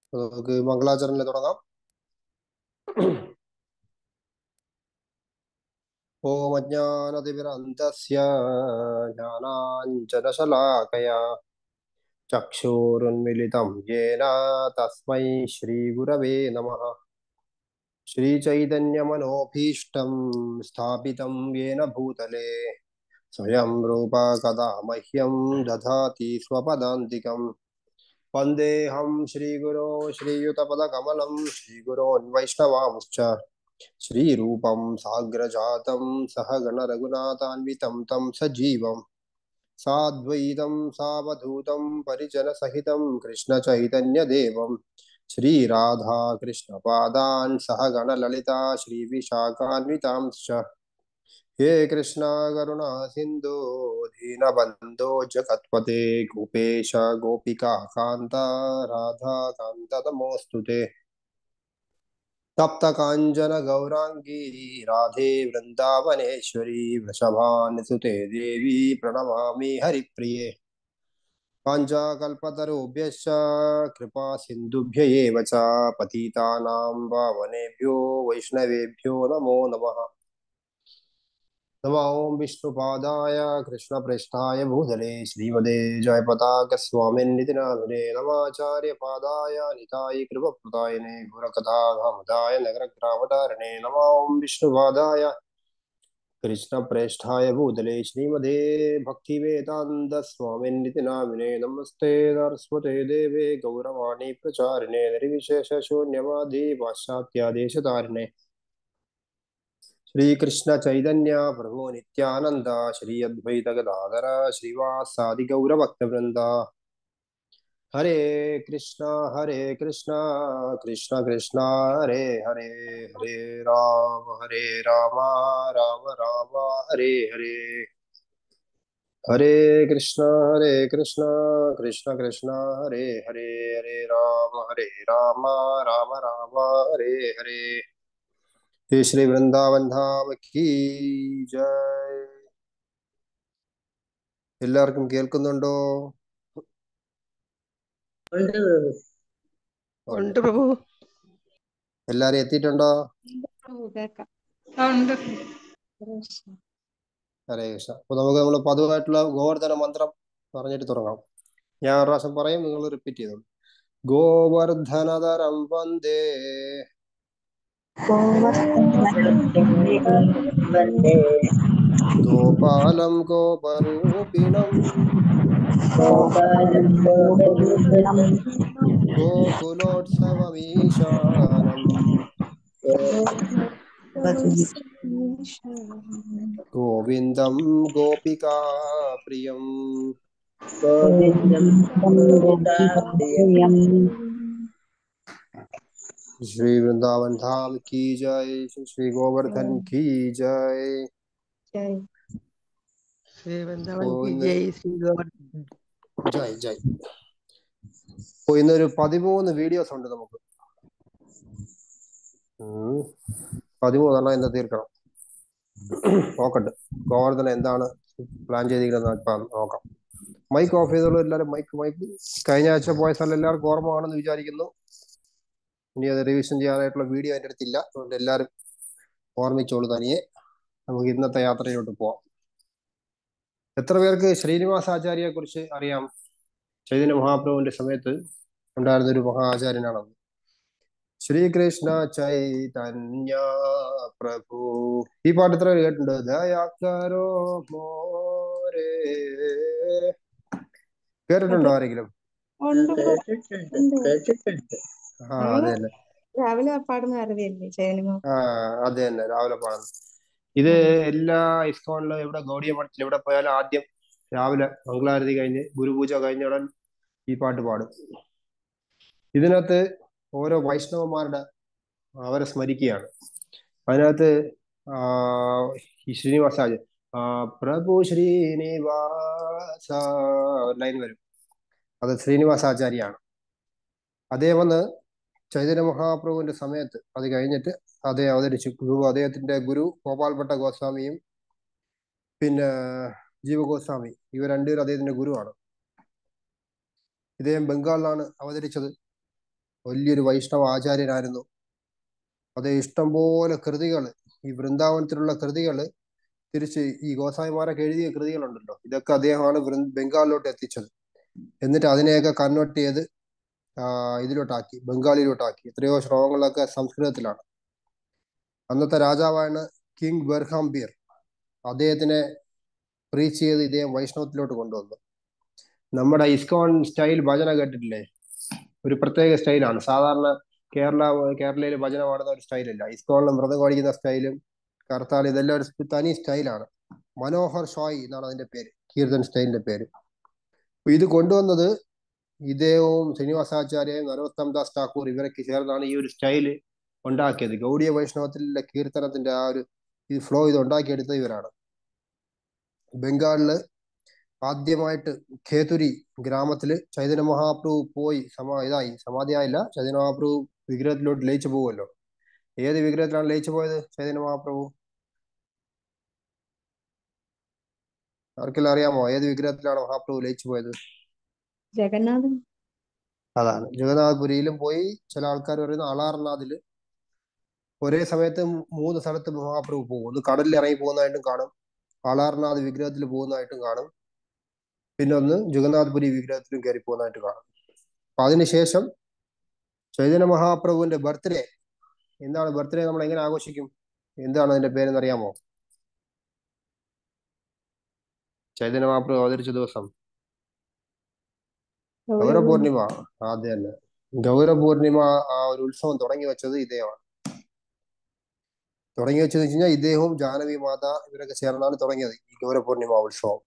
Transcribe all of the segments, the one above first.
നമുക്ക് മംഗളാചരണത്തിൽ തുടങ്ങാം ഓം അജ്ഞാനതിമിരന്തസ്യ ജ്ഞാനാഞ്ജനശലാകയാ ചക്ഷുരുന്മിലിതം യേന തസ്മൈ ശ്രീഗുരവേ നമഃ ശ്രീചൈതന്യമനോഭീഷ്ടം സ്ഥാപിതം യേന ഭൂതലേ സ്വയം രൂപ കഥാ മഹ്യം ദധാതി സ്വപദാന്തികം വന്ദേഹം ശ്രീഗുരോ ശ്രീയുതപദകമലം ശ്രീഗുരോन् वैष्णवांश्च श्रीरूपं साग्रजातं सहगणरघुनाथान्वितं तं सजीवं साद्वैतं सावधूतं परिजनसहितं कृष्णचैतन्यदेवं श्रीराधाकृष्णपादान् सहगणललिता श्रीविशाखान्वितांश्च हे कृष्णा करुणा सिन्धो दीनबन्धो जगत्पते गोपेश गोपिका कान्त राधाकान्त नमोऽस्तु ते तप्तकाञ्चन गौराङ्गी राधे वृन्दावनेश्वरी वृषभानुसुते देवी प्रणमामि हरिप्रिये पाञ्चाकल्पतरुभ्यश्च कृपा सिन्धुभ्य एव च पतितानां पावनेभ्यो वैष्णवेभ्यो नमो नमः नमो ॐ विष्णुपादाय कृष्णप्रेष्ठाय भूतले श्रीमदे जयपताकस्वामिन्निति नामिने नमाचार्यपादाय निताय कृपप्रदायिने गुरकथाधामदाय नगरग्रामधारिणे नमो ॐ विष्णुपादाय कृष्णप्रेष्ठाय भूतले श्रीमदे भक्तिवेदान्तस्वामिन्निति नामिने नमस्ते सरस्वते देवे गौरवाणी प्रचारिणे निर्विशेषशून्यवादी पाश्चात्यादेशतारिणे श्रीकृष्ण चैतन्य प्रभु नित्यानंद श्री अद्वैत गदाधर श्रीवासादि गौर भक्तवृंद हरे कृष्णा हरे कृष्णा कृष्ण कृष्णा हरे हरे हरे राम हरे राम राम राम हरे हरे हरे कृष्णा हरे कृष्णा कृष्ण कृष्णा हरे हरे हरे राम हरे राम राम राम हरे हरे हे श्री वृंदावन धाम की ജയ് എല്ലാവർക്കും കേൾക്കുന്നുണ്ടോ ഉണ്ട് ഉണ്ട് പ്രഭു എല്ലാരും എത്തിയിട്ടുണ്ടോ പ്രഭു കേക്കാം ആ, ഉണ്ട് ഹരേ കൃഷ്ണ അപ്പൊ നമുക്ക് നമ്മൾ പതിവായിട്ടുള്ള ഗോവർദ്ധന മന്ത്രം പറഞ്ഞിട്ട് തുടങ്ങാം ഞാൻ ഒരു പ്രാവശ്യം പറയും നിങ്ങൾ റിപ്പീറ്റ് ചെയ്തോളൂ ഗോവർദ്ധനതരം വന്ദേ വന്ദേ ഗോപാലം ഗോപരൂപിണം ഗോപാലം ഗോപരൂപണം ഗോകുലോത്സവമീശാനം ഗോവിന്ദം ഗോപികാപ്രിയം ഗോവിന്ദം ഗോപികാപ്രിയം श्री वृंदावन धाम की जय श्री श्री गोवर्धन की जय ശ്രീ വൃന്ദാവൻ ഓ, കി ഇന്ന് ജയ് ശ്രീ ഗോവർദ്ധൻ ജയ് ജയ് അപ്പൊ ഇന്നൊരു പതിമൂന്ന് വീഡിയോസ് ഉണ്ട് നമുക്ക് ഉം. പതിമൂന്നെണ്ണം ഇന്ന് തീർക്കണം നോക്കട്ടെ ഗോവർദ്ധന എന്താണ് പ്ലാൻ ചെയ്തിരിക്കുന്നത് ഇപ്പൊ നോക്കാം മൈക്ക് ഓഫ് ചെയ്തോളൂ എല്ലാവരും മൈക്ക് മൈക്ക് കഴിഞ്ഞ ആഴ്ച പോയ സ്ഥലം എല്ലാവർക്കും ഓർമ്മയാണെന്ന് വിചാരിക്കുന്നു ഇനി അത് റിവിഷൻ ചെയ്യാനായിട്ടുള്ള വീഡിയോ എൻ്റെ അടുത്തില്ല അതുകൊണ്ട് എല്ലാവരും ഓർമ്മിച്ചോളൂ തനിയെ നമുക്ക് ഇന്നത്തെ യാത്രയിലോട്ട് പോവാം എത്ര പേർക്ക് ശ്രീനിവാസ ആചാര്യയെ കുറിച്ച് അറിയാം ചൈതന്യ മഹാപ്രഭുവിന്റെ സമയത്ത് ഉണ്ടായിരുന്ന ഒരു മഹാ ആചാര്യനാണ് ശ്രീകൃഷ്ണ ചൈതന്യ പ്രഭു ഈ പാട്ട് എത്ര പേര് കേട്ടിട്ടുണ്ട് ദയാകരോ മോരേ കേട്ടിട്ടുണ്ടോ ആരെങ്കിലും ഉണ്ട് ബ്രോ. കേട്ടിട്ടുണ്ട് കേട്ടിട്ടുണ്ട് ആ അതെ തന്നെ രാവിലെ പാടുന്ന അറിവിയല്ലേ ചൈനിമ ആ അത് തന്നെ രാവിലെ പാടുന്നത് ഇത് എല്ലാ ഇസ്കോണിലും എവിടെ ഗൗഡിയ മഠത്തിൽ എവിടെ പോയാലും ആദ്യം രാവിലെ മംഗളാരതി കഴിഞ്ഞ് ഗുരുപൂജ കഴിഞ്ഞ ഉടൻ ഈ പാട്ട് പാടും ഇതിനകത്ത് ഓരോ വൈഷ്ണവന്മാരുടെ അവരെ സ്മരിക്കുകയാണ് അതിനകത്ത് ആ, ഈ ശ്രീനിവാസാചാര്യ ആ, പ്രഭു ശ്രീനിവാസ ലൈൻ വരും അത് ശ്രീനിവാസാചാര്യാണ് അതേ വന്ന് ചൈതന്യ മഹാപ്രഭുവിന്റെ സമയത്ത് അത് കഴിഞ്ഞിട്ട് അദ്ദേഹം അവതരിച്ചു ഗുരു അദ്ദേഹത്തിന്റെ ഗുരു ഗോപാൽഭട്ട ഗോസ്വാമിയും പിന്നെ ജീവഗോസ്വാമി ഇവർ രണ്ടുപേരും അദ്ദേഹത്തിന്റെ ഗുരുവാണ് ഇദ്ദേഹം ബംഗാളിലാണ് അവതരിച്ചത് വലിയൊരു വൈഷ്ണവ ആചാര്യനായിരുന്നു അത് ഇഷ്ടംപോലെ കൃതികൾ ഈ വൃന്ദാവനത്തിലുള്ള കൃതികൾ തിരിച്ച് ഈ ഗോസായിമാരൊക്കെ എഴുതിയ കൃതികളുണ്ടല്ലോ ഇതൊക്കെ അദ്ദേഹമാണ് വൃ- ബംഗാളിലോട്ട് എത്തിച്ചത് എന്നിട്ട് അതിനെയൊക്കെ കൺവേർട്ട് ചെയ്ത് ആ, ഇതിലോട്ടാക്കി ബംഗാളിലോട്ടാക്കി എത്രയോ ശ്ലോകങ്ങളൊക്കെ സംസ്കൃതത്തിലാണ് അന്നത്തെ രാജാവാണ് കിങ് ബെർഹാംബീർ അദ്ദേഹത്തിനെ പ്രീച്ച് ചെയ്ത് ഇദ്ദേഹം വൈഷ്ണവത്തിലോട്ട് കൊണ്ടുവന്നു നമ്മുടെ ഇസ്കോൺ സ്റ്റൈൽ ഭജന കേട്ടിട്ടില്ലേ ഒരു പ്രത്യേക സ്റ്റൈലാണ് സാധാരണ കേരള കേരളയിൽ ഭജന പാടുന്ന ഒരു സ്റ്റൈലല്ല ഇസ്കോണിൽ മൃദം പഠിക്കുന്ന സ്റ്റൈലും കർത്താൽ ഇതെല്ലാം ഒരു തനി സ്റ്റൈലാണ് മനോഹർ ഷോയ് എന്നാണ് അതിന്റെ പേര് കീർത്തൻ സ്റ്റൈലിന്റെ പേര് അപ്പൊ ഇത് കൊണ്ടുവന്നത് ഇദ്ദേഹവും ശ്രീനിവാസാചാര്യയും നരോത്തം ദാസ് ഠാക്കൂർ ഇവരൊക്കെ ചേർന്നാണ് ഈ ഒരു സ്റ്റൈല് ഉണ്ടാക്കിയത് ഗൗഡിയ വൈഷ്ണവത്തിലെ കീർത്തനത്തിന്റെ ആ ഒരു ഈ ഫ്ലോ ഇത് ഉണ്ടാക്കിയെടുത്തത് ഇവരാണ് ബംഗാളില് ആദ്യമായിട്ട് ഖേതുരി ഗ്രാമത്തില് ചൈതന്യ മഹാപ്രഭു പോയി സമ ഇതായി സമാധിയായില്ല ചൈതന്യ മഹാപ്രഭു വിഗ്രഹത്തിലോട്ട് ലയിച്ചു പോകുമല്ലോ ഏത് വിഗ്രഹത്തിലാണ് ലയിച്ചു പോയത് ചൈതന്യ മഹാപ്രഭു ആർക്കെല്ലാം അറിയാമോ ഏത് വിഗ്രഹത്തിലാണ് മഹാപ്രഭു ലയിച്ചു പോയത് ജഗന്നാഥൻ അതാണ് ജഗന്നാഥപുരിയിലും പോയി ചില ആൾക്കാർ പറയുന്ന അലാർനാഥില് ഒരേ സമയത്ത് മൂന്ന് സ്ഥലത്ത് മഹാപ്രഭു പോകും ഒന്ന് കടലിൽ ഇറങ്ങി പോകുന്നതായിട്ടും കാണും അലാർനാഥ് വിഗ്രഹത്തിൽ പോകുന്നതായിട്ടും കാണും പിന്നെ ഒന്ന് ജഗന്നാഥപുരി വിഗ്രഹത്തിലും കയറി പോകുന്നതായിട്ട് കാണും അപ്പൊ അതിനുശേഷം ചൈതന്യ മഹാപ്രഭുവിന്റെ ബർത്ത്ഡേ എന്താണ് ബർത്ത്ഡേ നമ്മൾ എങ്ങനെ ആഘോഷിക്കും എന്താണ് അതിന്റെ പേരെന്ന് അറിയാമോ ചൈതന്യ മഹാപ്രഭു അവതരിച്ച ദിവസം ഗൗരപൂർണിമ ആദ്യം തന്നെ ഗൗരപൂർണിമ ആ ഒരു ഉത്സവം തുടങ്ങി വെച്ചത് ഇദ്ദേഹമാണ് തുടങ്ങി വെച്ചത് വെച്ച് കഴിഞ്ഞാൽ ഇദ്ദേഹവും ജാനവി മാത ഇവരൊക്കെ ചേർന്നാണ് തുടങ്ങിയത് ഈ ഗൗരപൂർണിമ ഉത്സവം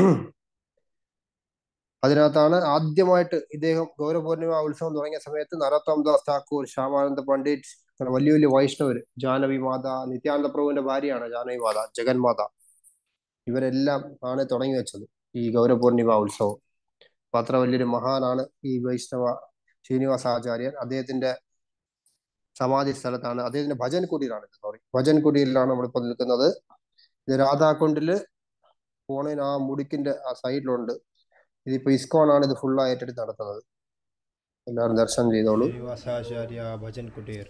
അതിനകത്താണ് ആദ്യമായിട്ട് ഇദ്ദേഹം ഗൗരപൂർണിമ ഉത്സവം തുടങ്ങിയ സമയത്ത് നരോത്തം ദാസ് ഠാക്കൂർ ശ്യാമാനന്ദ പണ്ഡിറ്റ് അങ്ങനെ വലിയ വലിയ വൈഷ്ണവര് ജാനവി മാത നിത്യാനന്ദ പ്രഭുവിന്റെ ഭാര്യയാണ് ജാനവി മാത ജഗന്മാത ഇവരെല്ലാം ആണ് തുടങ്ങി വെച്ചത് ഈ ഗൗരപൂർണിമ ഉത്സവം അപ്പൊ അത്ര വലിയൊരു മഹാനാണ് ഈ വൈഷ്ണവ ശ്രീനിവാസ ആചാര്യൻ അദ്ദേഹത്തിന്റെ സമാധി സ്ഥലത്താണ് അദ്ദേഹത്തിന്റെ ഭജൻ കുടീരാണ് സോറി ഭജൻ കുടീരിലാണ് നമ്മളിപ്പോ നിൽക്കുന്നത് ഇത് രാധാകുണ്ടില് പോണേന് ആ മുടിക്കിന്റെ ആ സൈഡിലുണ്ട് ഇതിപ്പോ ഇസ്കോൺ ആണ് ഇത് ഫുൾ ഏറ്റെടുത്ത് നടത്തുന്നത് എല്ലാവരും ദർശനം ചെയ്തോളൂ ശ്രീനിവാസാചാര്യ ഭജൻ കുടീർ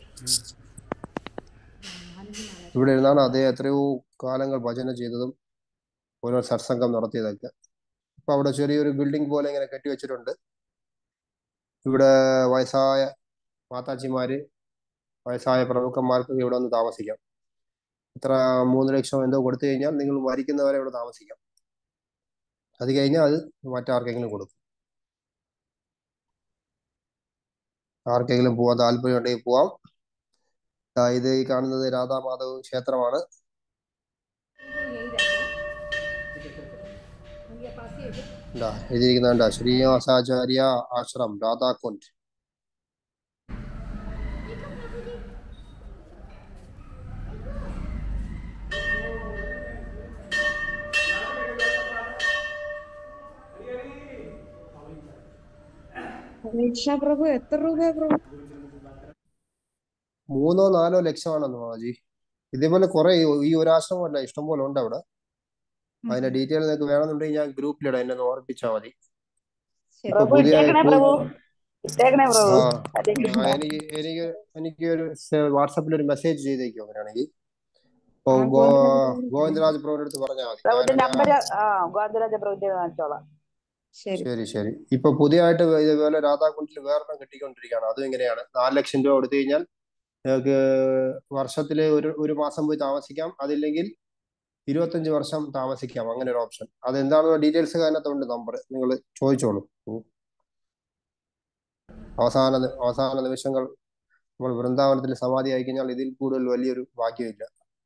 ഇവിടെ ഇരുന്നാണ് അദ്ദേഹം എത്രയോ കാലങ്ങൾ ഭജന ചെയ്തതും ഓരോ സത്സംഗം നടത്തിയതൊക്കെ ഇപ്പൊ അവിടെ ചെറിയൊരു ബിൽഡിംഗ് പോലെ ഇങ്ങനെ കെട്ടിവെച്ചിട്ടുണ്ട് ഇവിടെ വയസ്സായ മാതാജിമാര് വയസ്സായ പ്രമുഖന്മാർക്ക് ഇവിടെ വന്ന് താമസിക്കാം ഇത്ര മൂന്ന് ലക്ഷം എന്തോ കൊടുത്തു കഴിഞ്ഞാൽ നിങ്ങൾ മരിക്കുന്നവരെ ഇവിടെ താമസിക്കാം അത് കഴിഞ്ഞാൽ അത് മറ്റാർക്കെങ്കിലും കൊടുക്കും ആർക്കെങ്കിലും പോവാൻ താല്പര്യം ഉണ്ടെങ്കിൽ പോവാം ദാ ഇത് ഈ കാണുന്നത് രാധാമാധവ് ക്ഷേത്രമാണ് ഇതാ എഴുതിയിരിക്കുന്നുണ്ട് ശ്രീനിവാസാചാര്യ ആശ്രം രാധാകുണ്ട് പരീക്ഷ പ്രഭു എത്ര രൂപ പ്രഭു മൂന്നോ നാലോ ലക്ഷമാണെന്ന് മാജി ഇതേപോലെ കുറെ ഈ ഒരു ആശ്രമമല്ല ഇഷ്ടംപോലെ ഉണ്ട് അവിടെ അതിന്റെ ഡീറ്റെയിൽ നിങ്ങൾക്ക് വേണമെന്നുണ്ടെങ്കിൽ ഞാൻ ഗ്രൂപ്പിലിടാം എന്നെ ഒന്ന് ഓർപ്പിച്ചാൽ മതി ശരി ഇപ്പൊ പ്രഭു പുതിയ ഇട്ടേക്കണേ പ്രഭു ഇട്ടേക്കണേ ആ പ്രഭു ഹരേ ആ, കൃഷ്ണ എനിക്ക് എനിക്ക് എനിക്ക് ഒരു വാട്സാപ്പിൽ ഒരു മെസ്സേജ് ചെയ്തേക്കോ അങ്ങനെയാണെങ്കിൽ ഇപ്പൊ ആ ഗോ ഗോവിന്ദരാജ ഗോവിന്ദരാജ് പ്രഭുവിന്റെ അടുത്ത് പറഞ്ഞാൽ മതി പ്രഭുന്റെ ഞാൻ നമ്പർ ആ ഗോവിന്ദരാജ പ്രഭുന്റെ കാണിച്ചോളാം ശരി ശരി ശരി ഇപ്പൊ പുതിയതായിട്ട് ഇതുപോലെ രാധാകുണ്ടിൽ വേറൊരെണ്ണം കിട്ടിക്കൊണ്ടിരിക്കുകയാണ് അതും ഇങ്ങനെയാണ് നാല് ലക്ഷം രൂപ കൊടുത്തു കഴിഞ്ഞാൽ നിങ്ങൾക്ക് വർഷത്തില് ഒരു ഒരു മാസം പോയി താമസിക്കാം അതില്ലെങ്കിൽ ഇരുപത്തഞ്ച് വർഷം താമസിക്കാം അങ്ങനെ ഒരു ഓപ്ഷൻ അതെന്താണെന്ന് ഡീറ്റെയിൽസ് അതിനകത്തുണ്ട് നമ്പർ നിങ്ങൾ ചോദിച്ചോളൂ ഉം. അവസാന നി- അവസാന നിമിഷങ്ങൾ നമ്മൾ വൃന്ദാവനത്തിൽ സമാധി ആയി കഴിഞ്ഞാൽ ഇതിൽ കൂടുതൽ വലിയൊരു ഭാഗ്യമില്ല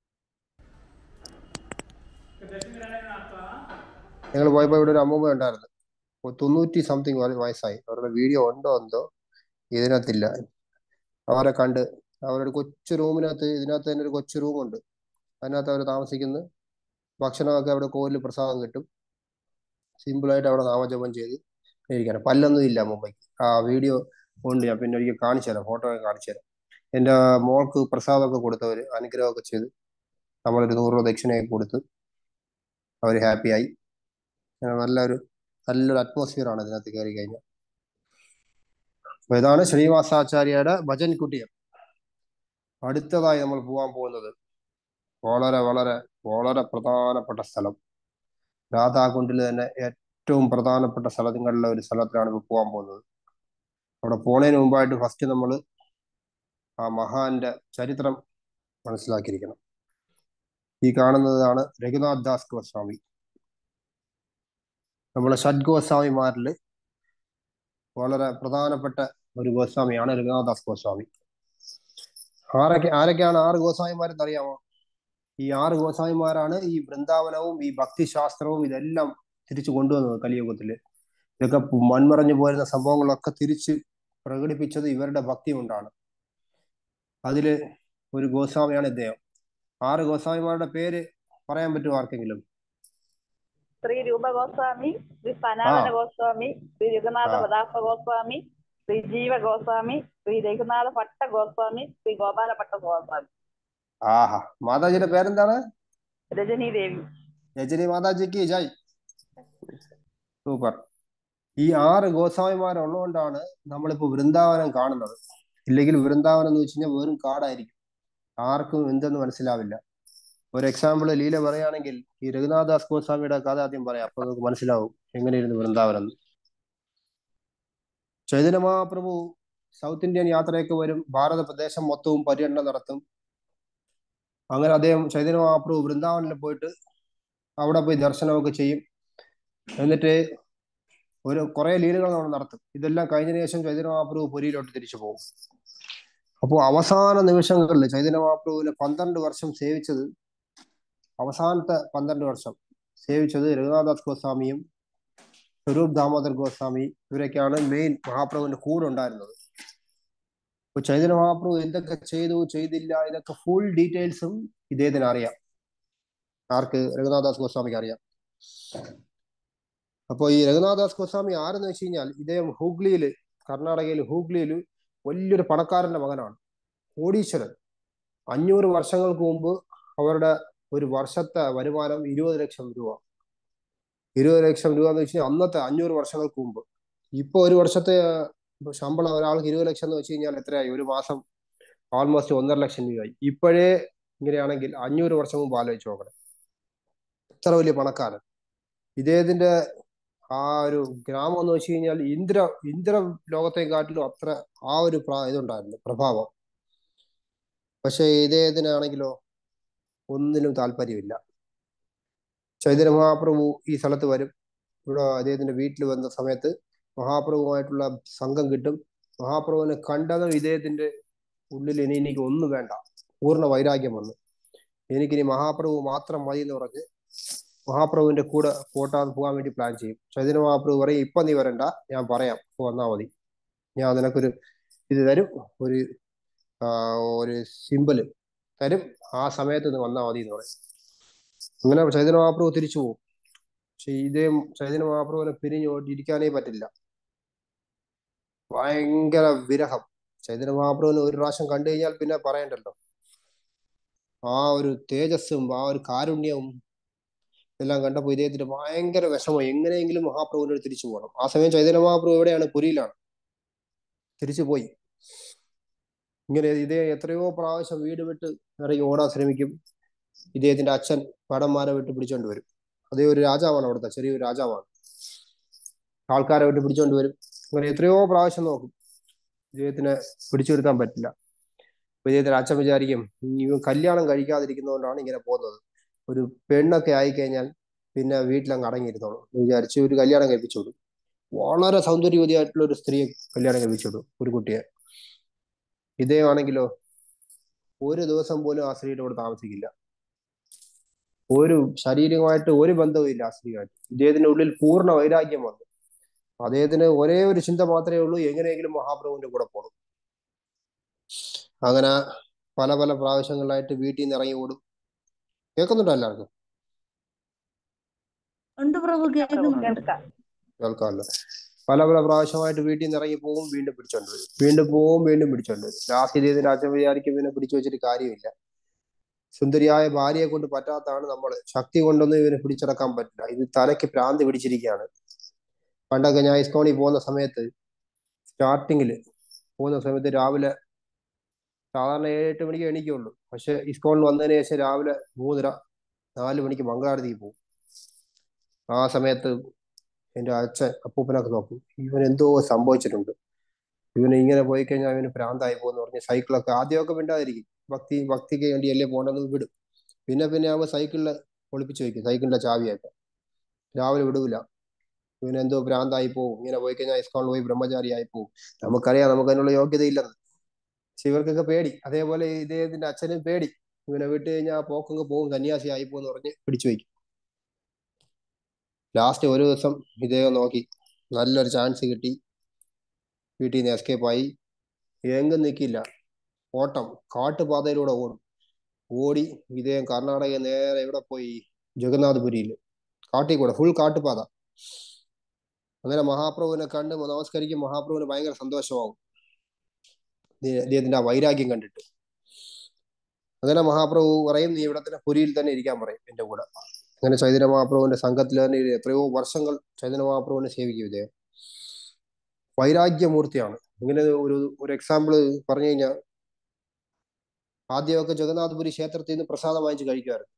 ഞങ്ങൾ പോയപ്പോൾ ഇവിടെ ഒരു അമ്മൂമ്മ ഉണ്ടായിരുന്നു ഇപ്പൊ തൊണ്ണൂറ്റി സംതിങ് വയസ്സായി അവരുടെ വീഡിയോ ഉണ്ടോ എന്തോ ഇതിനകത്തില്ല അവരെ കണ്ട് അവരുടെ കൊച്ചു റൂമിനകത്ത് ഇതിനകത്ത് തന്നെ ഒരു കൊച്ചു റൂമുണ്ട് അതിനകത്ത് അവർ താമസിക്കുന്നു ഭക്ഷണമൊക്കെ അവിടെ കോവിലിൽ പ്രസാദം കിട്ടും സിമ്പിളായിട്ട് അവിടെ നാമജപം ചെയ്ത് ഇരിക്കണം പല്ലൊന്നും ഇല്ല മുംബൈക്ക് ആ വീഡിയോ ഉണ്ട് ഞാൻ പിന്നെ ഒരിക്കൽ കാണിച്ചു തരാം ഫോട്ടോ ഒക്കെ കാണിച്ചു തരാം എൻ്റെ മോൾക്ക് പ്രസാദമൊക്കെ കൊടുത്തവർ അനുഗ്രഹമൊക്കെ ചെയ്ത് നമ്മളൊരു നൂറ് രൂപ ദക്ഷിണയൊക്കെ കൊടുത്ത് അവർ ഹാപ്പിയായി അങ്ങനെ നല്ലൊരു നല്ലൊരു അറ്റ്മോസ്ഫിയർ ആണ് ഇതിനകത്ത് കയറി കഴിഞ്ഞാൽ അപ്പൊ ഇതാണ് ശ്രീനിവാസാചാര്യയുടെ ഭജൻ കുട്ടിയം അടുത്തതായി നമ്മൾ പോകാൻ പോകുന്നത് വളരെ വളരെ വളരെ പ്രധാനപ്പെട്ട സ്ഥലം രാധാകുണ്ടിൽ തന്നെ ഏറ്റവും പ്രധാനപ്പെട്ട സ്ഥലങ്ങളിലെ ഒരു സ്ഥലത്തിലാണ് ഇപ്പോൾ പോകാൻ പോകുന്നത് അവിടെ പോണതിന് മുമ്പായിട്ട് ഫസ്റ്റ് നമ്മൾ ആ മഹാന്റെ ചരിത്രം മനസ്സിലാക്കിയിരിക്കണം ഈ കാണുന്നതാണ് രഘുനാഥ് ദാസ് ഗോസ്വാമി നമ്മളെ ഷഡ് ഗോസ്വാമിമാരിൽ വളരെ പ്രധാനപ്പെട്ട ഒരു ഗോസ്വാമിയാണ് രഘുനാഥ് ദാസ് ഗോസ്വാമി ആരൊക്കെ ആരൊക്കെയാണ് ആറ് ഗോസ്വാമിമാരെന്ന് അറിയാമോ ഈ ആറ് ഗോസ്വാമിമാരാണ് ഈ വൃന്ദാവനവും ഈ ഭക്തിശാസ്ത്രവും ഇതെല്ലാം തിരിച്ചു കൊണ്ടുവന്നത് കലിയുഗത്തില് ഇതൊക്കെ മൺമറഞ്ഞു പോരുന്ന സംഭവങ്ങളൊക്കെ തിരിച്ച് പ്രകടിപ്പിച്ചത് ഇവരുടെ ഭക്തി കൊണ്ടാണ് അതില് ഒരു ഗോസ്വാമിയാണ് ഇദ്ദേഹം ആറ് ഗോസ്വാമിമാരുടെ പേര് പറയാൻ പറ്റുമോ ആർക്കെങ്കിലും ശ്രീ രൂപ ഗോസ്വാമി ശ്രീ സനാതന ഗോസ്വാമി ശ്രീ രഘുനാഥ ആ. പദാസ ഗോസ്വാമി ശ്രീ ജീവ ഗോസ്വാമി ശ്രീ രഘുനാഥ ഭട്ട ഗോസ്വാമി ശ്രീ ഗോപാല ഭട്ട ഗോസ്വാമി ആഹാ മാതാജിയുടെ പേരെന്താണ് രജനി ദേവി രജനി മാതാജിക്ക് ജയ് സൂപ്പർ ഈ ആറ് ഗോസ്വാമിമാരുള്ളതുകൊണ്ടാണ് നമ്മളിപ്പോ വൃന്ദാവനം കാണുന്നത് ഇല്ലെങ്കിൽ വൃന്ദാവനം എന്ന് വെച്ച് കഴിഞ്ഞാൽ വെറും കാടായിരിക്കും ആർക്കും എന്തെന്ന് മനസ്സിലാവില്ല ഒരു എക്സാമ്പിൾ ലീല പറയുകയാണെങ്കിൽ ഈ രഘുനാഥദാസ് ഗോസ്വാമിയുടെ കഥ ആദ്യം പറയാം അപ്പൊ നമുക്ക് മനസ്സിലാവും എങ്ങനെയിരുന്നു വൃന്ദാവനം എന്ന് ചൈതന്യ മഹാപ്രഭു സൗത്ത് ഇന്ത്യൻ യാത്രയൊക്കെ വരും ഭാരത പ്രദേശം മൊത്തവും പര്യടനം നടത്തും അങ്ങനെ അദ്ദേഹം ചൈതന്യ മഹാപ്രഭു വൃന്ദാവനിൽ പോയിട്ട് അവിടെ പോയി ദർശനമൊക്കെ ചെയ്യും എന്നിട്ട് ഒരു കുറെ ലീലകൾ നമ്മൾ നടത്തും ഇതെല്ലാം കഴിഞ്ഞതിന് ശേഷം ചൈതന്യ മഹാപ്രഭു പുരിയിലോട്ട് തിരിച്ചു പോകും അപ്പോൾ അവസാന നിമിഷങ്ങളിൽ ചൈതന്യ മഹാപ്രഭുവിനെ പന്ത്രണ്ട് വർഷം സേവിച്ചത് അവസാനത്തെ പന്ത്രണ്ട് വർഷം സേവിച്ചത് രഘുനാഥദാസ് ഗോസ്വാമിയും സ്വരൂപ് ദാമോദർ ഗോസ്വാമി ഇവരൊക്കെയാണ് മെയിൻ മഹാപ്രഭുവിന്റെ കൂടെ ഉണ്ടായിരുന്നത് ഇപ്പൊ ചൈതന്യ മഹാപ്രഭു എന്തൊക്കെ ചെയ്തു ചെയ്തില്ല ഇതൊക്കെ ഫുൾ ഡീറ്റെയിൽസും ഇദ്ദേഹത്തിന് അറിയാം ആർക്ക് രഘുനാഥദാസ് ഗോസ്വാമിക്ക് അറിയാം അപ്പോൾ ഈ രഘുനാഥദാസ് ഗോസ്വാമി ആരെന്ന് വെച്ച് കഴിഞ്ഞാൽ ഇദ്ദേഹം ഹൂഗ്ലിയില് കർണാടകയിൽ ഹൂഗ്ലിയില് വലിയൊരു പണക്കാരന്റെ മകനാണ് കോടീശ്വരൻ അഞ്ഞൂറ് വർഷങ്ങൾക്ക് മുമ്പ് അവരുടെ ഒരു വർഷത്തെ വരുമാനം ഇരുപത് ലക്ഷം രൂപ ഇരുപത് ലക്ഷം രൂപ എന്ന് വെച്ച് കഴിഞ്ഞാൽ അന്നത്തെ അഞ്ഞൂറ് വർഷങ്ങൾക്ക് മുമ്പ് ഇപ്പൊ ഒരു വർഷത്തെ ഇപ്പൊ ശമ്പളം ഒരാൾക്ക് ഇരുപത് ലക്ഷം എന്ന് വെച്ച് കഴിഞ്ഞാൽ എത്രയായി ഒരു മാസം ഓൾമോസ്റ്റ് ഒന്നര ലക്ഷം രൂപയായി ഇപ്പോഴേ ഇങ്ങനെയാണെങ്കിൽ അഞ്ഞൂറ് വർഷം മുമ്പ് ആലോചിച്ച് നോക്കണം ഇത്ര വലിയ പണക്കാരൻ ഇദ്ദേഹത്തിന്റെ ആ ഒരു ഗ്രാമം എന്ന് വെച്ച് കഴിഞ്ഞാൽ ഇന്ദ്ര ഇന്ദ്ര ലോകത്തെക്കാട്ടിലും അത്ര ആ ഒരു പ്രാ ഇതുണ്ടായിരുന്നു പ്രഭാവം പക്ഷെ ഇദ്ദേഹത്തിനാണെങ്കിലോ ഒന്നിനും താല്പര്യമില്ല ചൈതന്യ മഹാപ്രഭു ഈ സ്ഥലത്ത് വരും ഇവിടെ അദ്ദേഹത്തിന്റെ വീട്ടിൽ വന്ന സമയത്ത് മഹാപ്രഭുവുമായിട്ടുള്ള സംഘം കിട്ടും മഹാപ്രഭുവിനെ കണ്ടതും ഇദ്ദേഹത്തിന്റെ ഉള്ളിൽ ഇനി എനിക്ക് ഒന്നും വേണ്ട പൂർണ്ണ വൈരാഗ്യം വന്നു എനിക്കിനി മഹാപ്രഭു മാത്രം മതി എന്ന് പറഞ്ഞ് മഹാപ്രഭുവിന്റെ കൂടെ പോട്ടാൻ പോകാൻ വേണ്ടി പ്ലാൻ ചെയ്യും ചൈതന്യ മഹാപ്രഭു പറയും ഇപ്പൊ നീ വരണ്ട ഞാൻ പറയാം ഇപ്പൊ വന്നാ മതി ഞാൻ നിനക്കൊരു ഇത് തരും ഒരു ആ, ഒരു സിമ്പിള് തരും ആ സമയത്ത് നീ വന്നാ മതി എന്ന് പറയും അങ്ങനെ ചൈതന്യ മഹാപ്രഭു തിരിച്ചു പോകും പക്ഷെ ഇദ്ദേഹം ചൈതന്യ മഹാപ്രഭുവിനെ പിരിഞ്ഞു പോയിട്ട് ഇരിക്കാനേ പറ്റില്ല ഭയങ്കര വിരഹം ചൈതന്യ മഹാപ്രഭുവിനെ ഒരു പ്രാവശ്യം കണ്ടു കഴിഞ്ഞാൽ പിന്നെ പറയണ്ടല്ലോ ആ ഒരു തേജസ്സും ആ ഒരു കാരുണ്യവും എല്ലാം കണ്ടപ്പോൾ ഇദ്ദേഹത്തിന് ഭയങ്കര വിഷമം എങ്ങനെയെങ്കിലും മഹാപ്രഭുവിന്റെ അടുത്ത് തിരിച്ചു പോകണം ആ സമയം ചൈതന്യ മഹാപ്രഭു എവിടെയാണ് പുരിയിലാണ് തിരിച്ചു പോയി ഇങ്ങനെ ഇദ്ദേഹം എത്രയോ പ്രാവശ്യം വീട് വിട്ട് ഇറങ്ങി ഓടാൻ ശ്രമിക്കും ഇദ്ദേഹത്തിന്റെ അച്ഛൻ ഭടന്മാരെ വിട്ട് പിടിച്ചോണ്ട് വരും അതേ ഒരു രാജാവാണ് അവിടുത്തെ ചെറിയൊരു രാജാവാണ് ആൾക്കാരെ വിട്ട് പിടിച്ചോണ്ട് വരും അങ്ങനെ എത്രയോ പ്രാവശ്യം നോക്കും ഇദ്ദേഹത്തിനെ പിടിച്ചു വരുത്താൻ പറ്റില്ല അപ്പൊ ഇദ്ദേഹത്തിന്റെ അച്ഛൻ വിചാരിക്കും ഇവൻ കല്യാണം കഴിക്കാതിരിക്കുന്നതുകൊണ്ടാണ് ഇങ്ങനെ പോകുന്നത് ഒരു പെണ്ണൊക്കെ ആയിക്കഴിഞ്ഞാൽ പിന്നെ വീട്ടിലങ്ങ് അടങ്ങിയിരുന്നോളൂ എന്ന് വിചാരിച്ച് ഒരു കല്യാണം കഴിപ്പിച്ചു വിടും വളരെ സൗന്ദര്യവതിയായിട്ടുള്ള ഒരു സ്ത്രീയെ കല്യാണം കഴിപ്പിച്ചു വിടും ഒരു കുട്ടിയെ ഇദ്ദേഹമാണെങ്കിലോ ഒരു ദിവസം പോലും ആ സ്ത്രീയുടെ കൂടെ താമസിക്കില്ല ഒരു ശാരീരികമായിട്ട് ഒരു ബന്ധവും ഇല്ല ആ സ്ത്രീയായിട്ട് ഇദ്ദേഹത്തിന്റെ ഉള്ളിൽ പൂർണ്ണ വൈരാഗ്യം വന്നു അദ്ദേഹത്തിന് ഒരേ ഒരു ചിന്ത മാത്രമേ ഉള്ളൂ എങ്ങനെയെങ്കിലും മഹാപ്രഭുവിന്റെ കൂടെ പോകണം അങ്ങനെ പല പല പ്രാവശ്യങ്ങളിലായിട്ട് വീട്ടിൽ നിന്ന് ഇറങ്ങി ഓടും കേൾക്കുന്നുണ്ടോ എല്ലാവർക്കും ഉണ്ട് പ്രഭു കേൾക്കുന്നുണ്ട് കേൾക്കാം കേൾക്കാമല്ലോ പല പല പ്രാവശ്യമായിട്ട് വീട്ടിൽ നിന്ന് ഇറങ്ങി പോകും വീണ്ടും പിടിച്ചോണ്ട് വരും വീണ്ടും പോവും വീണ്ടും പിടിച്ചോണ്ട് വരും ലാസ്റ്റ് ഇദ്ദേഹത്തിന്റെ അച്ഛൻ വിചാരിക്കും ഇവനെ പിടിച്ചു വെച്ചിട്ട് കാര്യമില്ല സുന്ദരിയായ ഭാര്യയെ കൊണ്ട് പറ്റാത്തതാണ് നമ്മൾ ശക്തി കൊണ്ടൊന്നും ഇവനെ പിടിച്ചടക്കാൻ പറ്റില്ല ഇത് തലയ്ക്ക് ഭ്രാന്തി പിടിച്ചിരിക്കുകയാണ് പണ്ടൊക്കെ ഞാൻ ഇസ്കോണിൽ പോകുന്ന സമയത്ത് സ്റ്റാർട്ടിങ്ങിൽ പോകുന്ന സമയത്ത് രാവിലെ സാധാരണ ഏഴ് എട്ട് മണിക്ക് എണീക്കുള്ളൂ പക്ഷെ ഇസ്കോളിൽ വന്നതിന് ശേഷം രാവിലെ മൂന്നര നാല് മണിക്ക് മംഗളാരതിക്ക് പോകും ആ സമയത്ത് എൻ്റെ അച്ഛൻ അപ്പൂപ്പനൊക്കെ നോക്കും ഇവൻ എന്തോ സംഭവിച്ചിട്ടുണ്ട് ഇവന് ഇങ്ങനെ പോയി കഴിഞ്ഞാൽ അവന് ഭ്രാന്തായി പോകുമെന്ന് പറഞ്ഞ് സൈക്കിളൊക്കെ ആദ്യമൊക്കെ മിണ്ടാതിരിക്കും ഭക്തി ഭക്തിക്ക് വേണ്ടി അല്ലേ പോകണമെന്ന് വിടും പിന്നെ പിന്നെ അവ സൈക്കിളിൽ ഒളിപ്പിച്ച് വെക്കും സൈക്കിളിന്റെ ചാവിയൊക്കെ രാവിലെ വിടൂല ഇവന് എന്തോ ഭ്രാന്തായി പോകും ഇങ്ങനെ പോയി കഴിഞ്ഞാൽ ഇസ്കോളിൽ പോയി ബ്രഹ്മചാരിയായി പോകും നമുക്കറിയാം നമുക്ക് അതിനുള്ള യോഗ്യതയില്ലെന്ന് പക്ഷെ ഇവർക്കൊക്കെ പേടി അതേപോലെ ഇദ്ദേഹത്തിന്റെ അച്ഛനും പേടി ഇവനെ വിട്ട് കഴിഞ്ഞാൽ പോക്കങ്ങ് പോകും സന്യാസി ആയി പോകുമെന്ന് പറഞ്ഞ് പിടിച്ചു വയ്ക്കും ലാസ്റ്റ് ഒരു ദിവസം ഇദ്ദേഹം നോക്കി നല്ലൊരു ചാൻസ് കിട്ടി വീട്ടിൽ നിന്ന് എസ്കേപ്പ് ആയി എങ്ങും നിൽക്കില്ല ഓട്ടം കാട്ടുപാതയിലൂടെ ഓടും ഓടി ഇദ്ദേഹം കർണാടക നേരെ എവിടെ പോയി ജഗന്നാഥപുരിയിൽ കാട്ടിൽ കൂടെ ഫുൾ കാട്ടുപാത അങ്ങനെ മഹാപ്രഭുവിനെ കണ്ട് നമസ്കരിക്കും മഹാപ്രഭുവിന് ഭയങ്കര സന്തോഷമാവും ഇദ്ദേഹ- ഇദ്ദേഹത്തിന്റെ ആ വൈരാഗ്യം കണ്ടിട്ട് അങ്ങനെ മഹാപ്രഭു പറയും നീ ഇവിടെ തന്നെ പുരിയിൽ തന്നെ ഇരിക്കാൻ പറയും എന്റെ കൂടെ അങ്ങനെ ചൈതന്യ മഹാപ്രഭുവിന്റെ സംഘത്തിൽ തന്നെ ഇരു- എത്രയോ വർഷങ്ങൾ ചൈതന്യ മഹാപ്രഭുവിനെ സേവിക്കും ഇദ്ദേഹം വൈരാഗ്യമൂർത്തിയാണ് ഇങ്ങനെ ഒരു ഒരു എക്സാമ്പിൾ പറഞ്ഞു കഴിഞ്ഞാൽ ആദ്യമൊക്കെ ജഗന്നാഥപുരി ക്ഷേത്രത്തിൽ നിന്ന് പ്രസാദം വാങ്ങിച്ച് കഴിക്കുമായിരുന്നു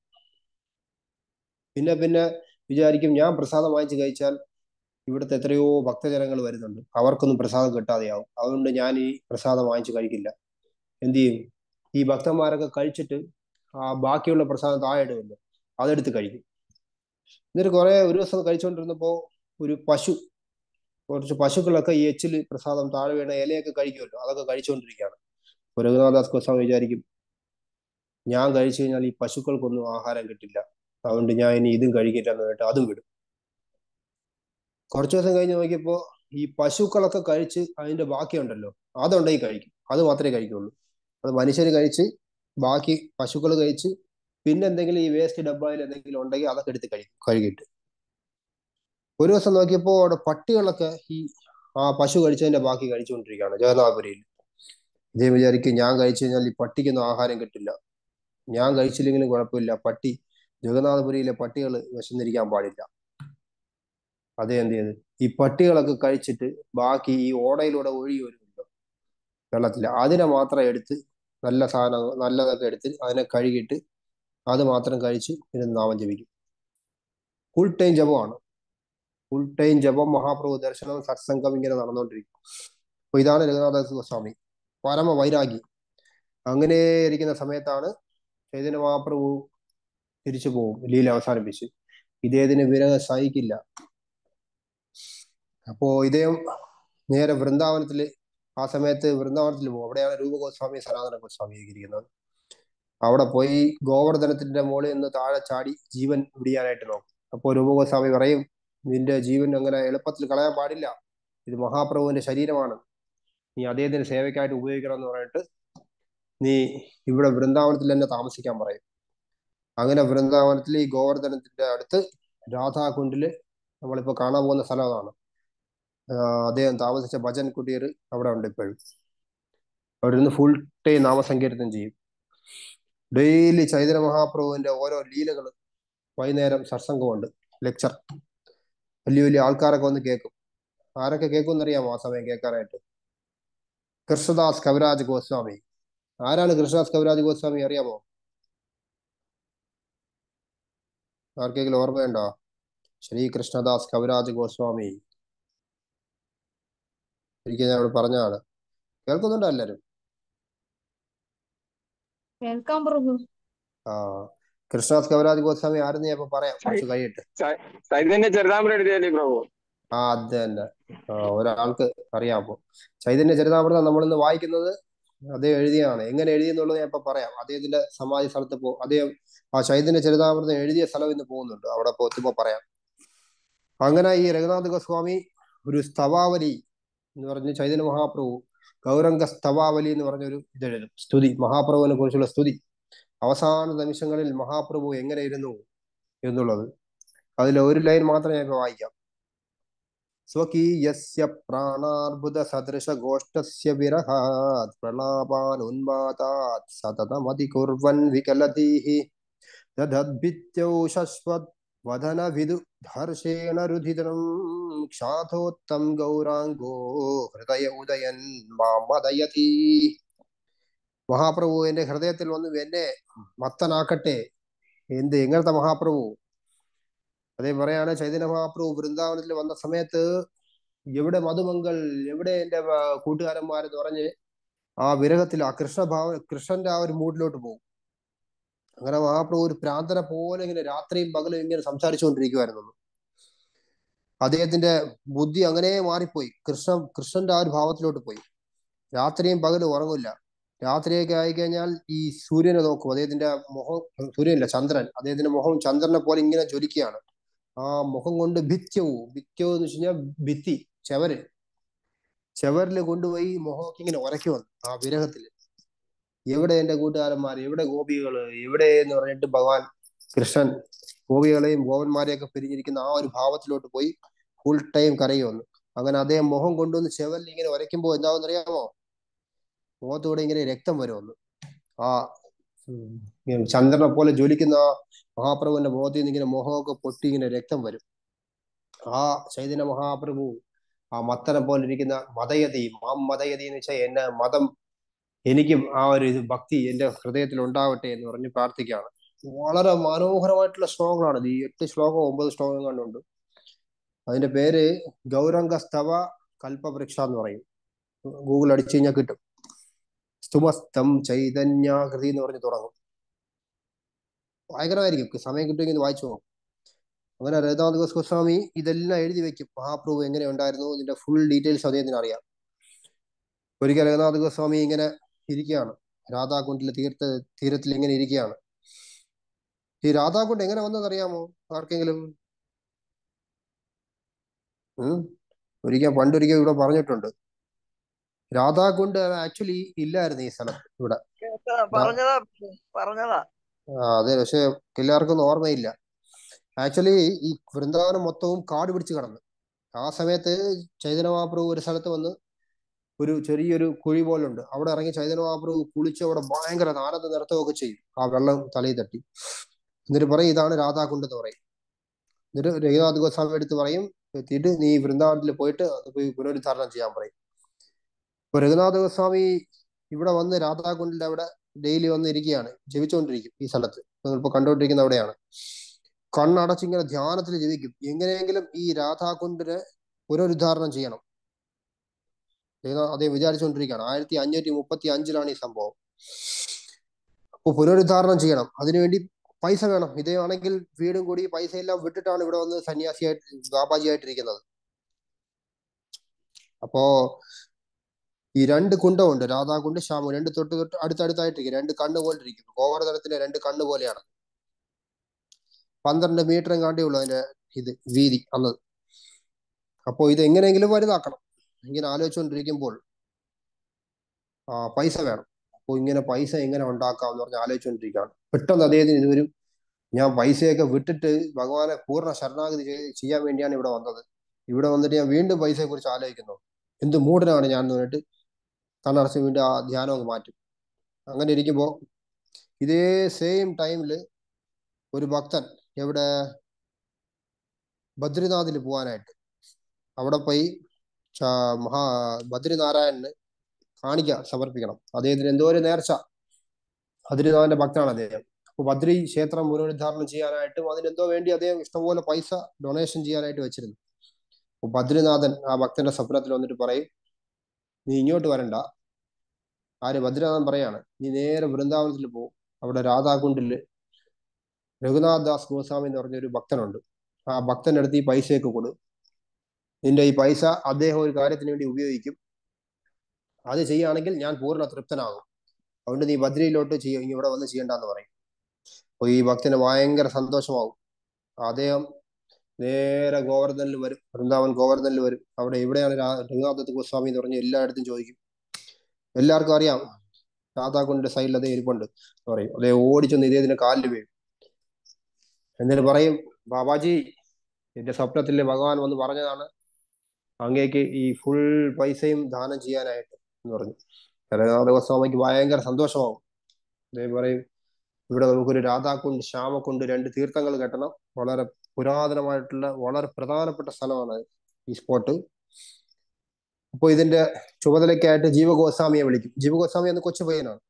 പിന്നെ പിന്നെ വിചാരിക്കും ഞാൻ പ്രസാദം വാങ്ങിച്ച് കഴിച്ചാൽ ഇവിടുത്തെ എത്രയോ ഭക്തജനങ്ങൾ വരുന്നുണ്ട് അവർക്കൊന്നും പ്രസാദം കിട്ടാതെയാവും അതുകൊണ്ട് ഞാൻ ഈ പ്രസാദം വാങ്ങിച്ച് കഴിക്കില്ല എന്ത് ചെയ്യും ഈ ഭക്തന്മാരൊക്കെ കഴിച്ചിട്ട് ആ ബാക്കിയുള്ള പ്രസാദം താഴെ ഇടുമല്ലോ അതെടുത്ത് കഴിക്കും എന്നിട്ട് കുറെ ഒരു ദിവസം കഴിച്ചുകൊണ്ടിരുന്നപ്പോ ഒരു പശു കുറച്ച് പശുക്കളൊക്കെ ഈ എച്ചില് പ്രസാദം താഴെ വീണ ഇലയൊക്കെ കഴിക്കുമല്ലോ അതൊക്കെ കഴിച്ചുകൊണ്ടിരിക്കുകയാണ് അപ്പൊ രഘുനാഥദാസ് ഗോസ്വാമി വിചാരിക്കും ഞാൻ കഴിച്ചു കഴിഞ്ഞാൽ ഈ പശുക്കൾക്കൊന്നും ആഹാരം കിട്ടില്ല അതുകൊണ്ട് ഞാൻ ഇനി ഇതും കഴിക്കില്ല എന്ന് കേട്ട് അതും വിടും കുറച്ചു ദിവസം കഴിഞ്ഞ് നോക്കിയപ്പോ ഈ പശുക്കളൊക്കെ കഴിച്ച് അതിന്റെ ബാക്കിയുണ്ടല്ലോ അതുണ്ടെങ്കിൽ കഴിക്കും അത് മാത്രമേ കഴിക്കുള്ളൂ അത് മനുഷ്യർ കഴിച്ച് ബാക്കി പശുക്കൾ കഴിച്ച് പിന്നെ എന്തെങ്കിലും ഈ വേസ്റ്റ് ഡബ്ബയിൽ എന്തെങ്കിലും ഉണ്ടെങ്കിൽ അതൊക്കെ എടുത്ത് കഴിക്കും കഴുകിയിട്ട് ഒരു ദിവസം നോക്കിയപ്പോ അവിടെ പട്ടികളൊക്കെ ഈ ആ പശു കഴിച്ചതിന്റെ ബാക്കി കഴിച്ചുകൊണ്ടിരിക്കുകയാണ് ജഗന്നാഥപുരിയിൽ ഇതേ വിചാരിക്കും ഞാൻ കഴിച്ചു കഴിഞ്ഞാൽ ഈ പട്ടിക്കൊന്നും ആഹാരം കിട്ടില്ല ഞാൻ കഴിച്ചില്ലെങ്കിലും കുഴപ്പമില്ല പട്ടി ജഗന്നാഥപുരിയിലെ പട്ടികൾ വിശന്നിരിക്കാൻ പാടില്ല അതേ എന്ത് ചെയ്ത് ഈ പട്ടികളൊക്കെ കഴിച്ചിട്ട് ബാക്കി ഈ ഓടയിലൂടെ ഒഴുകി വരുമല്ലോ വെള്ളത്തിൽ അതിനെ മാത്രം എടുത്ത് നല്ല സാധനം നല്ലതൊക്കെ എടുത്ത് അതിനെ കഴുകിയിട്ട് അത് മാത്രം കഴിച്ച് ഇതിന് നാമം ജപിക്കും ഫുൾ ടൈം ജപമാണ് ഫുൾ ടൈം ജപം മഹാപ്രഭു ദർശനം സത്സംഗം ഇങ്ങനെ നടന്നുകൊണ്ടിരിക്കും അപ്പൊ ഇതാണ് രഘുനാഥ സ്വാമി പരമ വൈരാഗി അങ്ങനെ ഇരിക്കുന്ന സമയത്താണ് ചൈതന്യ മഹാപ്രഭു തിരിച്ചു പോകും ലീല അവസാനിപ്പിച്ച് ഇദ്ദേഹത്തിന് വിരഹം സഹിക്കില്ല അപ്പോ ഇദ്ദേഹം നേരെ വൃന്ദാവനത്തില് ആ സമയത്ത് വൃന്ദാവനത്തിൽ പോകും അവിടെയാണ് രൂപഗോസ്വാമി സനാതന ഗോസ്വാമി ഇരിക്കുന്നത് അവിടെ പോയി ഗോവർദ്ധനത്തിന്റെ മുകളിൽ നിന്ന് താഴെ ചാടി ജീവൻ വിടിയാനായിട്ട് നോക്കും അപ്പോൾ രൂപഗോസ്വാമി പറയും നിന്റെ ജീവൻ അങ്ങനെ എളുപ്പത്തിൽ കളയാൻ പാടില്ല ഇത് മഹാപ്രഭുവിന്റെ ശരീരമാണ് നീ അദ്ദേഹത്തിന്റെ സേവയ്ക്കായിട്ട് ഉപയോഗിക്കണം എന്ന് പറഞ്ഞിട്ട് നീ ഇവിടെ വൃന്ദാവനത്തിൽ തന്നെ താമസിക്കാൻ പറയും അങ്ങനെ വൃന്ദാവനത്തിൽ ഈ ഗോവർദ്ധനത്തിന്റെ അടുത്ത് രാധാകുണ്ടില് നമ്മളിപ്പോ കാണാൻ പോകുന്ന സ്ഥലം അതാണ് ആഹ് അദ്ദേഹം താമസിച്ച ഭജൻ കുടീർ അവിടെ ഉണ്ട് ഇപ്പോഴും അവിടെ നിന്ന് ഫുൾ ടൈം നാമസങ്കീർത്തനം ചെയ്യും ഡെയിലി ചൈതന്യ മഹാപ്രഭുവിന്റെ ഓരോ ലീലകൾ വൈകുന്നേരം സത്സംഗമുണ്ട് ലെക്ചർ വലിയ വലിയ ആൾക്കാരൊക്കെ വന്ന് കേൾക്കും ആരൊക്കെ കേൾക്കും അറിയാമോ ആ സമയം കേൾക്കാനായിട്ട് കൃഷ്ണദാസ് കവിരാജ് ഗോസ്വാമി ആരാണ് കൃഷ്ണദാസ് കവിരാജ് ഗോസ്വാമി അറിയാമോ ആർക്കെങ്കിലും ഓർമ്മയുണ്ടോ ശ്രീ കൃഷ്ണദാസ് കവിരാജ് ഗോസ്വാമി ഒരിക്കൽ ഞാൻ ഇവിടെ പറഞ്ഞതാണ് കേൾക്കുന്നുണ്ടോ എല്ലാരും കേൾക്കാം പ്രഭു ആ കൃഷ്ണദാസ് കവിരാജ് ഗോസ്വാമി ആരെന്ന് ഞാൻ ഇപ്പൊ പറയാം കുറച്ച് കഴിയട്ടെ ചൈതന്യ ചരിതാമൃതം എഴുതിയല്ലേ പ്രഭു ആ അത് തന്നെ ആ, ഒരാൾക്ക് അറിയാമോ ചൈതന്യ ചരിതാമൃതം നമ്മളിന്ന് വായിക്കുന്നത് അദ്ദേഹം എഴുതിയാണ് എങ്ങനെ എഴുതിയെന്നുള്ളത് ഞാൻ ഇപ്പൊ പറയാം അദ്ദേഹത്തിന്റെ സമാധി സ്ഥലത്ത് പോ അദ്ദേഹം ആ ചൈതന്യ ചരിതാമൃതം എഴുതിയ സ്ഥലം ഇന്ന് പോകുന്നുണ്ട് അവിടെ പോ- എത്തുമ്പോ പറയാം അങ്ങനെ ഈ രഘുനാഥ ഗോസ്വാമി ഒരു സ്തവാവലി എന്ന് പറഞ്ഞ് ചൈതന്യ മഹാപ്രഭു ഗൗരംഗ സ്തവാവലി എന്ന് പറഞ്ഞൊരു ഇതെഴുതും സ്തുതി മഹാപ്രഭുവിനെ കുറിച്ചുള്ള സ്തുതി അവസാന നിമിഷങ്ങളിൽ മഹാപ്രഭു എങ്ങനെ ഇരുന്നു എന്നുള്ളത് അതിൽ ഒരു ലൈൻ മാത്രം ഞാൻ ഇപ്പൊ വായിക്കാം സ്വകീയസ്യ പ്രാണാർബുദ സദൃശ ഗോഷ്ടസ്യ വിരഹാത് പ്രലാപാൻ ഉന്മാതാത് സതതമതി കുർവൻ വികലധീഃ ദധദ്ഭിത്യൗ ശശ്വത് വദന വിദു ഹർഷേണ രുധിതം ക്ഷാഥോത്തം ഗൗരാംഗോ ഹൃദയ ഉദയൻ മാമദയതി മഹാപ്രഭു എന്റെ ഹൃദയത്തിൽ വന്ന് എന്നെ മത്തനാക്കട്ടെ എന്ത് എങ്ങനത്തെ മഹാപ്രഭു അതേ പറയാണ് ചൈതന്യ മഹാപ്രഭു വൃന്ദാവനത്തിൽ വന്ന സമയത്ത് എവിടെ മധുമങ്കൾ എവിടെ എന്റെ ആ, കൂട്ടുകാരന്മാരെന്ന് പറഞ്ഞ് ആ വിരഹത്തിൽ ആ കൃഷ്ണഭാവ കൃഷ്ണന്റെ ആ ഒരു മൂഡിലോട്ട് പോകും അങ്ങനെ മഹാപ്രഭു ഒരു പ്രാന്തനെ പോലെ ഇങ്ങനെ രാത്രിയും പകലും ഇങ്ങനെ സംസാരിച്ചുകൊണ്ടിരിക്കുവായിരുന്നു അദ്ദേഹത്തിന്റെ ബുദ്ധി അങ്ങനെ മാറിപ്പോയി കൃഷ്ണ കൃഷ്ണന്റെ ആ ഒരു ഭാവത്തിലോട്ട് പോയി രാത്രിയും പകലും ഉറങ്ങില്ല രാത്രിയൊക്കെ ആയിക്കഴിഞ്ഞാൽ ഈ സൂര്യനെ നോക്കും അദ്ദേഹത്തിന്റെ മുഖം സൂര്യനില്ല ചന്ദ്രൻ അദ്ദേഹത്തിന്റെ മുഖം ചന്ദ്രനെ പോലെ ഇങ്ങനെ ജ്വലിക്കുകയാണ് ആ മുഖം കൊണ്ട് ഭിത്യവും ഭിത്യവും എന്ന് വെച്ച് കഴിഞ്ഞാൽ ഭിത്തി ചെവര് ചെവരിൽ കൊണ്ടുപോയി മുഖമൊക്കെ ഇങ്ങനെ ഉരക്കി വന്നു ആ വിരഹത്തില് എവിടെ എന്റെ കൂട്ടുകാരന്മാർ എവിടെ ഗോപികള് എവിടെ എന്ന് പറഞ്ഞിട്ട് ഭഗവാൻ കൃഷ്ണൻ ഗോപികളെയും ഗോപന്മാരെയൊക്കെ പിരിഞ്ഞിരിക്കുന്ന ആ ഒരു ഭാവത്തിലോട്ട് പോയി ഫുൾ ടൈം കരയുമെന്ന് അങ്ങനെ അദ്ദേഹം മുഖം കൊണ്ടുവന്ന് ചെവലിൽ ഇങ്ങനെ ഉരയ്ക്കുമ്പോൾ എന്താവെന്ന് അറിയാമോ മുഖത്തൂടെ ഇങ്ങനെ രക്തം വരുമെന്ന് ആ ഉം, ഇങ്ങനെ ചന്ദ്രനെ പോലെ ജ്വലിക്കുന്ന ആ മഹാപ്രഭുവിന്റെ മുഖത്തിൽ നിന്ന് ഇങ്ങനെ മുഖമൊക്കെ പൊട്ടി ഇങ്ങനെ രക്തം വരും ആ ചൈതന്യ മഹാപ്രഭു ആ മത്തനെ പോലെ ഇരിക്കുന്ന മതയതി മാം മതയതി എന്ന് വെച്ചാൽ എന്നെ മതം എനിക്കും ആ ഒരു ഇത് ഭക്തി എന്റെ ഹൃദയത്തിൽ ഉണ്ടാവട്ടെ എന്ന് പറഞ്ഞ് പ്രാർത്ഥിക്കുകയാണ് വളരെ മനോഹരമായിട്ടുള്ള ശ്ലോകങ്ങളാണ് ഇത് ഈ എട്ട് ശ്ലോകം ഒമ്പത് ശ്ലോകം കണ്ടുണ്ട് അതിന്റെ പേര് ഗൗരംഗ സ്തവ കൽപ്പവൃക്ഷ എന്ന് പറയും ഗൂഗിൾ അടിച്ചു കഴിഞ്ഞാൽ കിട്ടും സ്തുമസ്തം ചൈതന്യാകൃതി എന്ന് പറഞ്ഞ് തുടങ്ങും ഭയങ്കരമായിരിക്കും സമയം കിട്ടുമെങ്കിൽ ഇത് വായിച്ചു പോകും അങ്ങനെ രഘുനാഥ ഗോസ്വാമി ഇതെല്ലാം എഴുതി വെക്കും മഹാപ്രഭു എങ്ങനെ ഉണ്ടായിരുന്നു ഇതിന്റെ ഫുൾ ഡീറ്റെയിൽസ് അദ്ദേഹത്തിന് അറിയാം ഒരിക്കൽ രഘുനാഥ ഗോസ്വാമി ഇങ്ങനെ ഇരിക്കുകയാണ് രാധാകുണ്ടിലെ തീർത്ഥ തീരത്തിൽ ഇങ്ങനെ ഇരിക്കുകയാണ് ഈ രാധാകുണ്ട് എങ്ങനെ വന്നതറിയാമോ ആർക്കെങ്കിലും ഉം ഒരിക്കൽ പണ്ടൊരിക്കൽ ഇവിടെ പറഞ്ഞിട്ടുണ്ട് രാധാകുണ്ട് ആക്ച്വലി ഇല്ലായിരുന്നു ഈ സ്ഥലം ഇവിടെ കേട്ടതാ, പറഞ്ഞതാ പറഞ്ഞതാ ആ, അതെ പക്ഷെ എല്ലാവർക്കും ഓർമ്മയില്ല ആക്ച്വലി ഈ വൃന്ദാവനം മൊത്തവും കാട് പിടിച്ച് കിടന്നു ആ സമയത്ത് ചൈതന്യ മഹാപ്രഭു ഒരു സ്ഥലത്ത് വന്ന് ഒരു ചെറിയൊരു കുഴി പോലുണ്ട് അവിടെ ഇറങ്ങി ചൈതന്യ മഹാപ്രഭു കുളിച്ച് അവിടെ ഭയങ്കര ആനന്ദ നൃത്തമൊക്കെ ചെയ്യും ആ വെള്ളം തലയിൽ തട്ടി എന്നിട്ട് പറയും ഇതാണ് രാധാകുണ്ട് എന്ന് പറയും എന്നിട്ട് രഘുനാഥ് ഗോസ്വാമി എടുത്ത് പറയും എത്തിയിട്ട് നീ വൃന്ദാവനത്തിൽ പോയിട്ട് അത് പോയി പുനരുദ്ധാരണം ചെയ്യാൻ പറയും ഇപ്പൊ രഘുനാഥ ഗോസ്വാമി ഇവിടെ വന്ന് രാധാകുണ്ടിന്റെ അവിടെ ഡെയിലി വന്ന് ഇരിക്കുകയാണ് ജപിച്ചുകൊണ്ടിരിക്കും ഈ സ്ഥലത്ത് നിങ്ങളിപ്പോ കണ്ടുകൊണ്ടിരിക്കുന്ന അവിടെയാണ് കണ്ണടച്ച് ഇങ്ങനെ ധ്യാനത്തിൽ ജപിക്കും എങ്ങനെയെങ്കിലും ഈ രാധാകുണ്ടിനെ പുനരുദ്ധാരണം ചെയ്യണം രഘുനാഥ് അദ്ദേഹം വിചാരിച്ചുകൊണ്ടിരിക്കുകയാണ് ആയിരത്തി അഞ്ഞൂറ്റി മുപ്പത്തി അഞ്ചിലാണ് ഈ സംഭവം അപ്പൊ പുനരുദ്ധാരണം ചെയ്യണം അതിനുവേണ്ടി പൈസ വേണം ഇതേയാണെങ്കിൽ വീടും കൂടി പൈസ എല്ലാം വിട്ടിട്ടാണ് ഇവിടെ വന്ന് സന്യാസിയായിട്ട് ബാബാജിയായിട്ടിരിക്കുന്നത് അപ്പോ ഈ രണ്ട് കുണ്ടമുണ്ട് രാധാകുണ്ട് ശ്യാമു രണ്ട് തൊട്ട് തൊട്ട് അടുത്തടുത്തായിട്ടിരിക്കും രണ്ട് കണ്ണ് പോലെ ഇരിക്കും ഗോവർദ്ധനത്തിന്റെ രണ്ട് കണ്ണ് പോലെയാണ് പന്ത്രണ്ട് മീറ്ററും കാണ്ടേ ഉള്ളൂ അതിന്റെ ഇത് വീതി അന്ന് അപ്പോ ഇത് എങ്ങനെയെങ്കിലും വലുതാക്കണം ഇങ്ങനെ ആലോചിച്ചുകൊണ്ടിരിക്കുമ്പോൾ ആ പൈസ വേണം അപ്പോൾ ഇങ്ങനെ പൈസ എങ്ങനെ ഉണ്ടാക്കാം എന്ന് പറഞ്ഞ് ആലോചിച്ചുകൊണ്ടിരിക്കുകയാണ് പെട്ടെന്ന് അദ്ദേഹത്തിന് ഇതുവരും ഞാൻ പൈസയൊക്കെ വിട്ടിട്ട് ഭഗവാനെ പൂർണ്ണ ശരണാഗതി ചെയ്- ചെയ്യാൻ വേണ്ടിയാണ് ഇവിടെ വന്നത് ഇവിടെ വന്നിട്ട് ഞാൻ വീണ്ടും പൈസയെ കുറിച്ച് ആലോചിക്കുന്നു എന്ത് മൂടനാണ് ഞാൻ എന്ന് പറഞ്ഞിട്ട് കണ്ണടച്ച് വീണ്ടും ആ ധ്യാനം അങ്ങ് മാറ്റും അങ്ങനെ ഇരിക്കുമ്പോൾ ഇതേ സെയിം ടൈമിൽ ഒരു ഭക്തൻ എവിടെ ബദ്രിനാഥിൽ പോകാനായിട്ട് അവിടെ പോയി ചാ- മഹാ ബദ്രിനാരായണന് കാണിക്ക സമർപ്പിക്കണം അദ്ദേഹത്തിന് എന്തോ ഒരു നേർച്ച ബദ്രിനാഥന്റെ ഭക്തനാണ് അദ്ദേഹം അപ്പൊ ബദ്രി ക്ഷേത്രം പുനരുദ്ധാരണം ചെയ്യാനായിട്ടും അതിനെന്തോ വേണ്ടി അദ്ദേഹം ഇഷ്ടംപോലെ പൈസ ഡൊണേഷൻ ചെയ്യാനായിട്ട് വെച്ചിരുന്നു അപ്പൊ ബദ്രിനാഥൻ ആ ഭക്തന്റെ സ്വപ്നത്തിൽ വന്നിട്ട് പറയും നീ ഇങ്ങോട്ട് വരണ്ട ആര് ബദ്രിനാഥൻ പറയാണ് നീ നേരെ വൃന്ദാവനത്തിൽ പോകും അവിടെ രാധാകുണ്ടില് രഘുനാഥ് ദാസ് ഗോസ്വാമി എന്ന് പറഞ്ഞ ഒരു ഭക്തനുണ്ട് ആ ഭക്തന്റെ അടുത്ത് ഈ പൈസയൊക്കെ കൊടു നിന്റെ ഈ പൈസ അദ്ദേഹം ഒരു കാര്യത്തിന് വേണ്ടി ഉപയോഗിക്കും അത് ചെയ്യുകയാണെങ്കിൽ ഞാൻ പൂർണ്ണ തൃപ്തനാകും അതുകൊണ്ട് നീ ബദ്രിയിലോട്ട് ചെയ്യ ഇവിടെ വന്ന് ചെയ്യണ്ടെന്ന് പറയും അപ്പൊ ഈ ഭക്തന് ഭയങ്കര സന്തോഷമാവും അദ്ദേഹം നേരെ ഗോവർദ്ധനിൽ വരും വൃന്ദാവൻ ഗോവർദ്ധനിൽ വരും അവിടെ എവിടെയാണ് രാ- രഘുനാഥ ഗോസ്വാമി എന്ന് പറഞ്ഞ് എല്ലായിടത്തും ചോദിക്കും എല്ലാവർക്കും അറിയാം രാധാകുണ്ടിന്റെ സൈഡിൽ അതേ ഇരിപ്പുണ്ട് എന്ന് പറയും അതേ ഓടിച്ചെന്ന് ഇദ്ദേഹത്തിന്റെ കാലിൽ വീഴും എന്നിട്ട് പറയും ബാബാജി എന്റെ സ്വപ്നത്തിൽ ഭഗവാൻ വന്ന് പറഞ്ഞതാണ് അങ്ങേക്ക് ഈ ഫുൾ പൈസയും ദാനം ചെയ്യാനായിട്ട് എന്ന് പറഞ്ഞു രഘുനാഥ ഗോസ്വാമിക്ക് ഭയങ്കര സന്തോഷമാവും അദ്ദേഹം പറയും ഇവിടെ നമുക്കൊരു രാധാക്കുണ്ട് ശ്യാമക്കുണ്ട് രണ്ട് തീർത്ഥങ്ങൾ കെട്ടണം വളരെ പുരാതനമായിട്ടുള്ള വളരെ പ്രധാനപ്പെട്ട സ്ഥലമാണ് ഈ സ്പോട്ട് അപ്പോൾ ഇതിന്റെ ചുമതലയ്ക്കായിട്ട് ജീവഗോസ്വാമിയെ വിളിക്കും ജീവഗോസ്വാമി എന്ന കൊച്ചു പയ്യനാണ്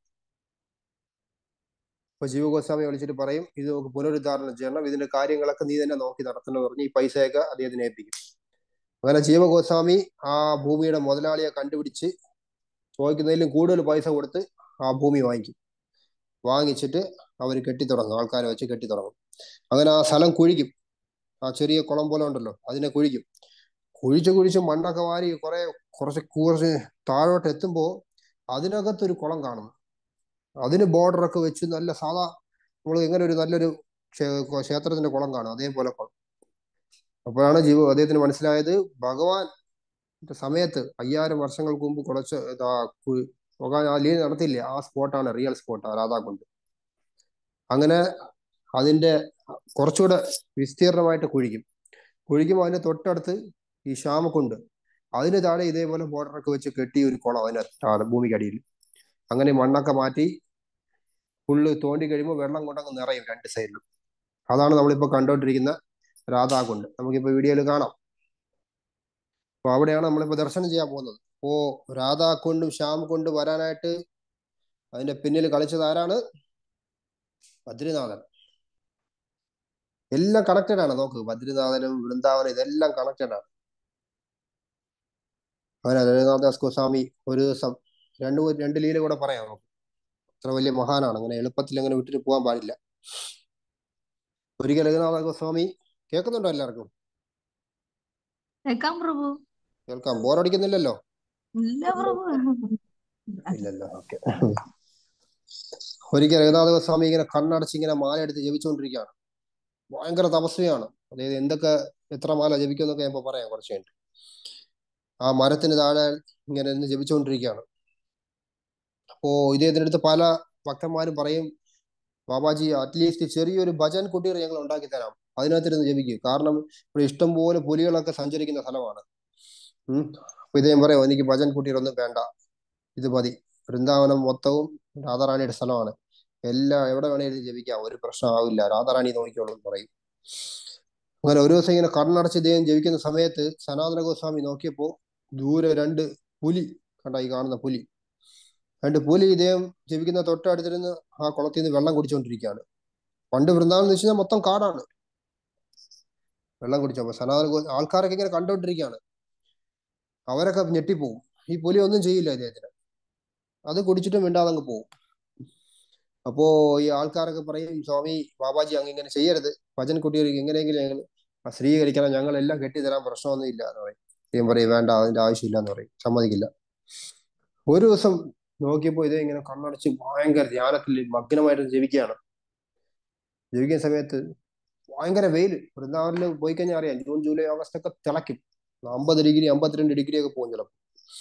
അപ്പൊ ജീവഗോസ്വാമിയെ വിളിച്ചിട്ട് പറയും ഇത് നമുക്ക് പുനരുദ്ധാരണം ചെയ്യണം ഇതിന്റെ കാര്യങ്ങളൊക്കെ നീ തന്നെ നോക്കി നടത്തണം പറഞ്ഞ് ഈ പൈസയൊക്കെ അദ്ദേഹത്തിനെ ഏൽപ്പിക്കും അങ്ങനെ ജീവഗോസ്വാമി ആ ഭൂമിയുടെ മുതലാളിയെ കണ്ടുപിടിച്ച് ചോദിക്കുന്നതിലും കൂടുതൽ പൈസ കൊടുത്ത് ആ ഭൂമി വാങ്ങിക്കും വാങ്ങിച്ചിട്ട് അവർ കെട്ടിത്തുടങ്ങും ആൾക്കാരെ വെച്ച് കെട്ടിത്തുടങ്ങും അങ്ങനെ ആ സ്ഥലം കുഴിക്കും ആ ചെറിയ കുളം പോലെ ഉണ്ടല്ലോ അതിനെ കുഴിക്കും കുഴിച്ച് കുഴിച്ച് മണ്ണൊക്കെ വാരി കുറെ കുറച്ച് കുറച്ച് താഴോട്ട് എത്തുമ്പോ അതിനകത്തൊരു കുളം കാണുന്നു അതിന് ബോർഡറൊക്കെ വെച്ച് നല്ല സാധാ നമ്മൾ എങ്ങനെ ഒരു നല്ലൊരു ക്ഷേ- ക്ഷേത്രത്തിന്റെ കുളം കാണും അതേപോലെ കുളം അപ്പോഴാണ് ജീവ അദ്ദേഹത്തിന് മനസ്സിലായത് ഭഗവാൻ സമയത്ത് അയ്യായിരം വർഷങ്ങൾക്ക് മുമ്പ് കുറച്ച് ഇതാ കു- ഭഗവാൻ ആ ലീല നടത്തില്ലേ ആ സ്പോട്ടാണ് റിയൽ സ്പോട്ട് രാധാകുണ്ട് അങ്ങനെ അതിന്റെ കുറച്ചുകൂടെ വിസ്തീർണമായിട്ട് കുഴിക്കും കുഴിക്കുമ്പോൾ അതിന്റെ തൊട്ടടുത്ത് ഈ ശ്യാമക്കുണ്ട് അതിന് താഴെ ഇതേപോലെ ബോർഡറൊക്കെ വെച്ച് കെട്ടി ഒരു കുളം അതിന് താഴെ ഭൂമിക്കടിയിൽ അങ്ങനെ മണ്ണൊക്കെ മാറ്റി ഫുള്ള് തോണ്ടി കഴിയുമ്പോൾ വെള്ളം കൊണ്ടങ്ങ് നിറയും രണ്ട് സൈഡിലും അതാണ് നമ്മളിപ്പോ കണ്ടോണ്ടിരിക്കുന്ന രാധാകുണ്ട് നമുക്കിപ്പോ വീഡിയോയിൽ കാണാം അപ്പൊ അവിടെയാണ് നമ്മളിപ്പോ ദർശനം ചെയ്യാൻ പോകുന്നത് അപ്പോ രാധാകുണ്ടും ശ്യാം കൊണ്ട് വരാനായിട്ട് അതിന്റെ പിന്നിൽ കളിച്ചത് ആരാണ് ബദ്രിനാഥൻ എല്ലാം കണക്റ്റഡ് ആണ് നോക്ക് ബദ്രിനാഥനും വൃന്ദാവനും ഇതെല്ലാം കണക്റ്റഡ് ആണ് അങ്ങനെ രഘുനാഥദാസ് ഗോസ്വാമി ഒരു ദിവസം രണ്ട് മൂ- രണ്ട് ലീല കൂടെ പറയാം നമുക്ക് അത്ര വലിയ മഹാനാണ് അങ്ങനെ എളുപ്പത്തിൽ അങ്ങനെ വിട്ടിട്ട് പോകാൻ പാടില്ല ഒരിക്കൽ രഘുനാഥ ഗോസ്വാമി കേൾക്കുന്നുണ്ടോ എല്ലാവർക്കും കേൾക്കാം പ്രഭു കേൾക്കാം ബോറടിക്കുന്നില്ലല്ലോ ഇല്ല പ്രഭു ഇല്ലല്ലോ ഓക്കെ ഒരിക്കൽ രഘുനാഥ ഗോസ്വാമി ഇങ്ങനെ കണ്ണടച്ച് ഇങ്ങനെ മാല എടുത്ത് ജപിച്ചുകൊണ്ടിരിക്കുകയാണ് ഭയങ്കര തപസ്വിയാണ് അതായത് എന്തൊക്കെ എത്ര മാല ജപിക്കുമെന്നൊക്കെ ഞാൻ ഇപ്പൊ പറയാം കുറച്ച് കഴിഞ്ഞിട്ട് ആ മരത്തിന് താഴെ ഇങ്ങനെ നിന്ന് ജപിച്ചുകൊണ്ടിരിക്കുകയാണ് അപ്പോ ഇദ്ദേഹത്തിന്റെ അടുത്ത് പല ഭക്തന്മാരും പറയും ബാബാജി അറ്റ്ലീസ്റ്റ് ചെറിയൊരു ഭജൻ കുട്ടീർ ഞങ്ങൾ ഉണ്ടാക്കി തരാം അതിനകത്തിരുന്ന് ജപിക്കും കാരണം ഇവിടെ ഇഷ്ടംപോലെ പുലികളൊക്കെ സഞ്ചരിക്കുന്ന സ്ഥലമാണ് ഉം അപ്പൊ ഇദ്ദേഹം പറയും എനിക്ക് ഭജൻ കുട്ടീർ ഒന്നും വേണ്ട ഇത് മതി വൃന്ദാവനം മൊത്തവും രാധാറാണിയുടെ സ്ഥലമാണ് എല്ലാം എവിടെ വേണേലും ജപിക്കാം ഒരു പ്രശ്നമാവില്ല രാധാറാണി നോക്കിക്കോളും എന്ന് പറയും അങ്ങനെ ഒരു ദിവസം ഇങ്ങനെ കണ്ണടച്ച് ഇദ്ദേഹം ജപിക്കുന്ന സമയത്ത് സനാതന ഗോസ്വാമി നോക്കിയപ്പോ ദൂരെ രണ്ട് പുലി കണ്ട ഈ കാണുന്ന പുലി രണ്ട് പുലി ഇദ്ദേഹം ജപിക്കുന്ന തൊട്ടടുത്തിരുന്ന് ആ കുളത്തിൽ നിന്ന് വെള്ളം കുടിച്ചുകൊണ്ടിരിക്കുകയാണ് പണ്ട് വൃന്ദാവനം എന്ന് വെച്ച് കഴിഞ്ഞാൽ മൊത്തം കാടാണ് വെള്ളം കുടിച്ചു അപ്പൊ സനാതന ഗോ ആൾക്കാരൊക്കെ ഇങ്ങനെ കണ്ടോണ്ടിരിക്കുകയാണ് അവരൊക്കെ ഞെട്ടിപ്പോവും ഈ പുലി ഒന്നും ചെയ്യില്ല ഇദ്ദേഹത്തിന് അത് കുടിച്ചിട്ടും മിണ്ടാതെ അങ്ങ് പോകും അപ്പോ ഈ ആൾക്കാരൊക്കെ പറയും സ്വാമി ബാബാജി അങ്ങ് ഇങ്ങനെ ചെയ്യരുത് ഭജൻ കുട്ടികൾക്ക് എങ്ങനെയെങ്കിലും ഞങ്ങൾ സ്ത്രീകരിക്കണം ഞങ്ങളെല്ലാം കെട്ടിത്തരാൻ പ്രശ്നമൊന്നും ഇല്ല എന്ന് പറയും ഇദ്ദേഹം പറയും വേണ്ട അതിന്റെ ആവശ്യമില്ല എന്ന് പറയും സമ്മതിക്കില്ല ഒരു ദിവസം നോക്കിയപ്പോ ഇതേ ഇങ്ങനെ കണ്ണടച്ച് ഭയങ്കര ധ്യാനത്തിൽ മഗ്നമായിട്ട് ജപിക്കുകയാണ് ജപിക്കുന്ന സമയത്ത് ഭയങ്കര വെയിൽ വൃന്ദാവനിൽ പോയി കഴിഞ്ഞാൽ അറിയാം ജൂൺ ജൂലൈ ഓഗസ്റ്റ് ഒക്കെ തിളയ്ക്കും അമ്പത് ഡിഗ്രി അമ്പത്തിരണ്ട് ഡിഗ്രി ഒക്കെ പോകും ചിലപ്പോൾ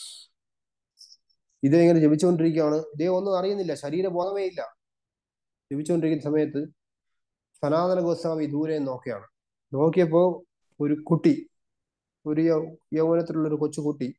ഇതേ ഇങ്ങനെ ജപിച്ചുകൊണ്ടിരിക്കുകയാണ് ഇതേ ഒന്നും അറിയുന്നില്ല ശരീരബോധമേ ഇല്ല ജപിച്ചുകൊണ്ടിരിക്കുന്ന സമയത്ത് സനാതന ഗോസ്വാമി ദൂരെ നോക്കിയാണ് നോക്കിയപ്പോ ഒരു കുട്ടി ഒരു യൗ- യൗവനത്തിലുള്ള ഒരു കൊച്ചുകുട്ടി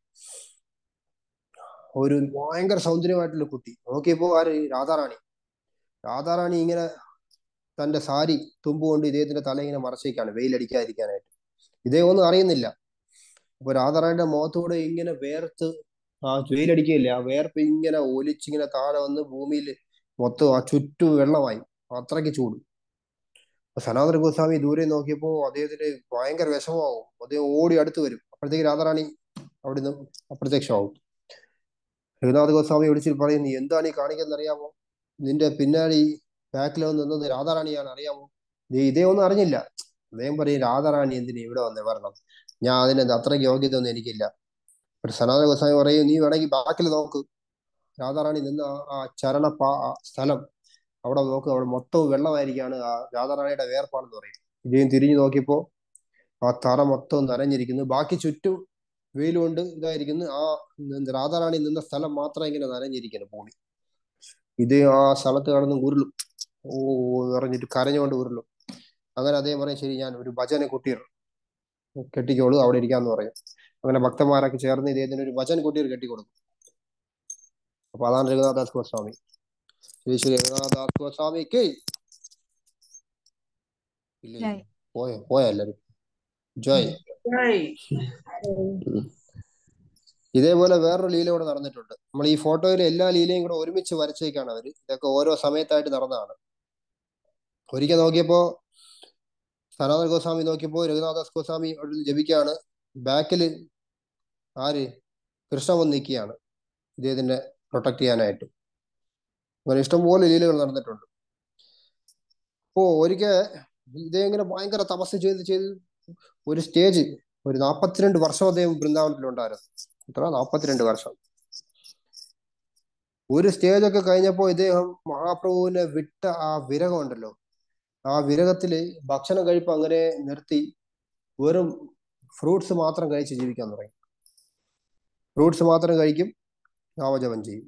ഒരു ഭയങ്കര സൗന്ദര്യമായിട്ടുള്ള കുട്ടി നോക്കിയപ്പോ ആര് രാധാറാണി രാധാറാണി ഇങ്ങനെ തന്റെ സാരി തുമ്പുകൊണ്ട് ഇദ്ദേഹത്തിന്റെ തല ഇങ്ങനെ മറച്ചേക്കാണ് വെയിലടിക്കാതിരിക്കാനായിട്ട് ഇതേ ഒന്നും അറിയുന്നില്ല അപ്പൊ രാധാറാണിയുടെ മുഖത്തൂടെ ഇങ്ങനെ വേർത്ത് ആ വെയിലടിക്കുകയില്ല ആ വേർപ്പ് ഇങ്ങനെ ഒലിച്ചിങ്ങനെ താഴെ വന്ന് ഭൂമിയിൽ മൊത്തം ആ ചുറ്റും വെള്ളമായി അത്രയ്ക്ക് ചൂട് അപ്പൊ സനാതന ഗോസ്വാമി ദൂരെ നോക്കിയപ്പോ അദ്ദേഹത്തിന് ഭയങ്കര വിഷമമാവും അദ്ദേഹം ഓടി അടുത്ത് വരും അപ്പോഴത്തേക്ക് രാധാറാണി അവിടുന്ന് അപ്രത്യക്ഷമാവും രഘുനാഥ ഗോസ്വാമി വിളിച്ചിട്ട് പറയും നീ എന്താണ് ഈ കാണിക്കുന്നത് അറിയാമോ നിന്റെ പിന്നാടി ബാക്കിൽ വന്ന് നിന്നത് രാധാറാണിയാണ് അറിയാമോ നീ ഇതേ ഒന്നും അറിഞ്ഞില്ല അദ്ദേഹം പറയും രാധാറാണി എന്തിനു ഇവിടെ വന്നേ വരണം ഞാൻ അതിന് അത്രയ്ക്ക് യോഗ്യത ഒന്നും എനിക്കില്ല ഒരു സനാതന ഗോസ്വാമി പറയും നീ വേണമെങ്കിൽ ബാക്കിൽ നോക്ക് രാധാറാണി നിന്ന് ആ- ആ ചരണ പാ ആ സ്ഥലം അവിടെ നോക്ക് അവിടെ മൊത്തം വെള്ളമായിരിക്കാണ് ആ രാധാറാണിയുടെ വേർപ്പാണെന്ന് പറയും ഇദ്ദേഹം തിരിഞ്ഞു നോക്കിയപ്പോ ആ തറ മൊത്തം നനഞ്ഞിരിക്കുന്നു ബാക്കി ചുറ്റും വെയിൽ കൊണ്ട് ഇതായിരിക്കുന്നു ആ ന- രാധാറാണി നിന്ന സ്ഥലം മാത്രം ഇങ്ങനെ നനഞ്ഞിരിക്കുന്നു ഭൂമി ഇത് ആ സ്ഥലത്ത് കടന്ന് ഉരുളും ഓ പറഞ്ഞിട്ട് കരഞ്ഞുകൊണ്ട് ഉരുളും അങ്ങനെ അദ്ദേഹം പറയും ശരി ഞാൻ ഒരു ഭജന കുട്ടിയർ കെട്ടിക്കോളൂ അവിടെ ഇരിക്കാന്ന് പറയും അങ്ങനെ ഭക്തന്മാരൊക്കെ ചേർന്ന് ഇദ്ദേഹത്തിന് ഒരു ഭജൻ കുട്ടിയർ കെട്ടിക്കൊടുക്കും അപ്പൊ അതാണ് രഘുനാഥദാസ് ഗോസ്വാമി ശ്രീ ശ്രീ രഘുനാഥദാസ് ഗോസ്വാമിക്ക് ഇല്ല ജയ്. പോയോ പോയോ എല്ലാരും ജോയ് ഉം. ഇതേപോലെ വേറൊരു ലീല കൂടെ നടന്നിട്ടുണ്ട് നമ്മൾ ഈ ഫോട്ടോയിൽ എല്ലാ ലീലയും കൂടെ ഒരുമിച്ച് വരച്ചേക്കാണ് അവര് ഇതൊക്കെ ഓരോ സമയത്തായിട്ട് നടന്നതാണ് ഒരിക്കൽ നോക്കിയപ്പോ സനാതന ഗോസ്വാമി നോക്കിയപ്പോ രഘുനാഥ ഗോസ്വാമി അവിടെ ജപിക്കാണ് ബാക്കിൽ ആര് കൃഷ്ണ വന്ന് നിൽക്കുകയാണ് ഇദ്ദേഹത്തിനെ പ്രൊട്ടക്ട് ചെയ്യാനായിട്ട് അങ്ങനെ ഇഷ്ടംപോലെ ലീലകൾ നടന്നിട്ടുണ്ട് അപ്പോ ഒരിക്കൽ ഇദ്ദേഹം ഇങ്ങനെ ഭയങ്കര തപസ് ചെയ്ത് ചെയ്ത് ഒരു സ്റ്റേജ് ഒരു നാൽപ്പത്തിരണ്ട് വർഷം അദ്ദേഹം വൃന്ദാവനത്തിലുണ്ടായിരുന്നു എത്ര നാൽപ്പത്തിരണ്ട് വർഷം ഒരു സ്റ്റേജ് ഒക്കെ കഴിഞ്ഞപ്പോ ഇദ്ദേഹം മഹാപ്രഭുവിനെ വിട്ട ആ വിരഹം ഉണ്ടല്ലോ ആ വിരഹത്തില് ഭക്ഷണം കഴിപ്പ് അങ്ങനെ നിർത്തി വെറും ഫ്രൂട്ട്സ് മാത്രം കഴിച്ച് ജീവിക്കാൻ തുടങ്ങി ഫ്രൂട്ട്സ് മാത്രം കഴിക്കും നാമജപം ചെയ്യും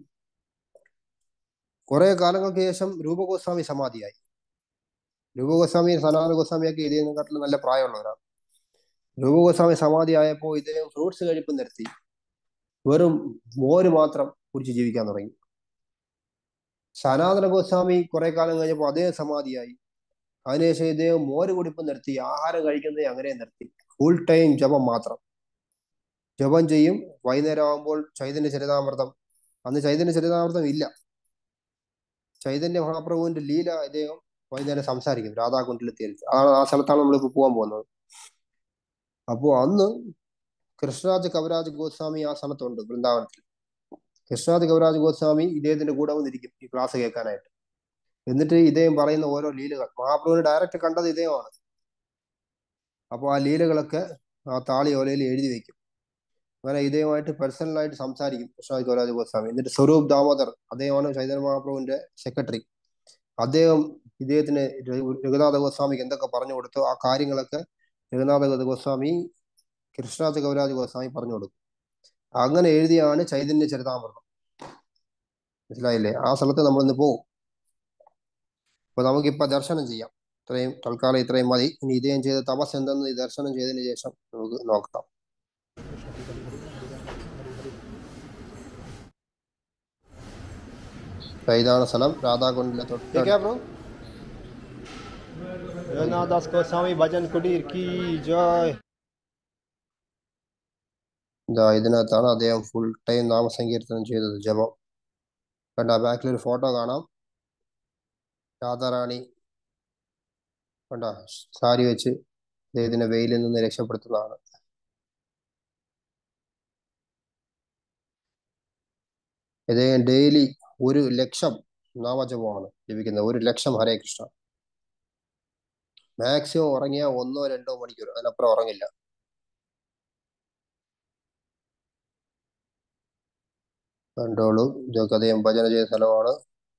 കുറെ കാലങ്ങൾക്ക് ശേഷം രൂപഗോസ്വാമി സമാധിയായി രൂപഗോസ്വാമി സനാതന ഗോസ്വാമിയൊക്കെ ഇതിനെക്കാട്ടിലും നല്ല പ്രായമുള്ളവരാണ് രൂപഗോസ്വാമി സമാധി ആയപ്പോൾ ഇദ്ദേഹം ഫ്രൂട്ട്സ് കഴിപ്പ് നിർത്തി വെറും മോര് മാത്രം കുടിച്ച് ജീവിക്കാൻ തുടങ്ങി സനാതന ഗോസ്വാമി കുറെ കാലം കഴിഞ്ഞപ്പോൾ അദ്ദേഹം സമാധിയായി അതിനുശേഷം ഇദ്ദേഹം മോര് കുടിപ്പ് നിർത്തി ആഹാരം കഴിക്കുന്നത് അങ്ങനെ നിർത്തി ഫുൾ ടൈം ജപം മാത്രം ജപം ചെയ്യും വൈകുന്നേരം ആകുമ്പോൾ ചൈതന്യ ചരിതാമൃതം അന്ന് ചൈതന്യ ചരിതാമൃതം ഇല്ല ചൈതന്യ മഹാപ്രഭുവിന്റെ ലീല ഇദ്ദേഹം വൈകുന്നേരം സംസാരിക്കും രാധാകുണ്ടിലെത്തി ആ ആ സ്ഥലത്താണ് നമ്മളിപ്പോ പോകാൻ പോകുന്നത് അപ്പോ അന്ന് കൃഷ്ണരാജ് കവിരാജ് ഗോസ്വാമി ആ സ്ഥലത്തുണ്ട് വൃന്ദാവനത്തിൽ കൃഷ്ണരാജ് കവിരാജ് ഗോസ്വാമി ഇദ്ദേഹത്തിന്റെ കൂടെ വന്നിരിക്കും ഈ ക്ലാസ് കേൾക്കാനായിട്ട് എന്നിട്ട് ഇദ്ദേഹം പറയുന്ന ഓരോ ലീലകൾ മഹാപ്രഭുവിനെ ഡയറക്റ്റ് കണ്ടത് ഇദ്ദേഹമാണ് അപ്പോൾ ആ ലീലകളൊക്കെ ആ താളി ഓലയിൽ എഴുതി വെക്കും അങ്ങനെ ഇദ്ദേഹമായിട്ട് പേഴ്സണലായിട്ട് സംസാരിക്കും കൃഷ്ണരാജ് കവിരാജ് ഗോസ്വാമി എന്നിട്ട് സ്വരൂപ് ദാമോദർ അദ്ദേഹമാണ് ചൈതന്യ മഹാപ്രഭുവിന്റെ സെക്രട്ടറി അദ്ദേഹം ഇദ്ദേഹത്തിന് രഘു- രഘുനാഥ ഗോസ്വാമിക്ക് എന്തൊക്കെ പറഞ്ഞു കൊടുത്തോ ആ കാര്യങ്ങളൊക്കെ രഘുനാഥ ഗോസ്വാമി കൃഷ്ണരാജ കവിരാജ് ഗോസ്വാമി പറഞ്ഞു കൊടുക്കും അങ്ങനെ എഴുതിയാണ് ചൈതന്യ ചരിതാമൃതം മനസ്സിലായില്ലേ ആ സ്ഥലത്ത് നമ്മൾ ഇന്ന് പോകും അപ്പൊ നമുക്കിപ്പോ ദർശനം ചെയ്യാം ഇത്രയും തൽക്കാലം ഇത്രയും മതി ഇനി ഇദ്ദേഹം ചെയ്ത തപസ് എന്തെന്ന് ഈ ദർശനം ചെയ്തതിന് ശേഷം നമുക്ക് നോക്കാം ദാ ഇതാണ് സ്ഥലം രാധാകുണ്ടിലെ തൊട്ട് ബ്രോ रघुनाथ गोस्वामी भजन कुटीर की जय ഇതാ ഇതിനകത്താണ് അദ്ദേഹം ഫുൾ ടൈം നാമസങ്കീർത്തനം ചെയ്തത് ജപം കണ്ട ബാക്കിൽ ഒരു ഫോട്ടോ കാണാം രാധാറാണി കണ്ട സാരി വെച്ച് അദ്ദേഹത്തിനെ വെയിലിൽ നിന്ന് രക്ഷപ്പെടുത്തുന്നതാണ് ഇദ്ദേഹം ഡെയിലി ഒരു ലക്ഷം നാമജപമാണ് ലഭിക്കുന്നത് ഒരു ലക്ഷം ഹരേ കൃഷ്ണ മാക്സിമം ഉറങ്ങിയ ഒന്നോ രണ്ടോ മണിക്കൂർ അതിനപ്പുറം ഉറങ്ങില്ല കണ്ടോളൂ ഇതൊക്കെ അദ്ദേഹം ഭജന ചെയ്ത സ്ഥലമാണ്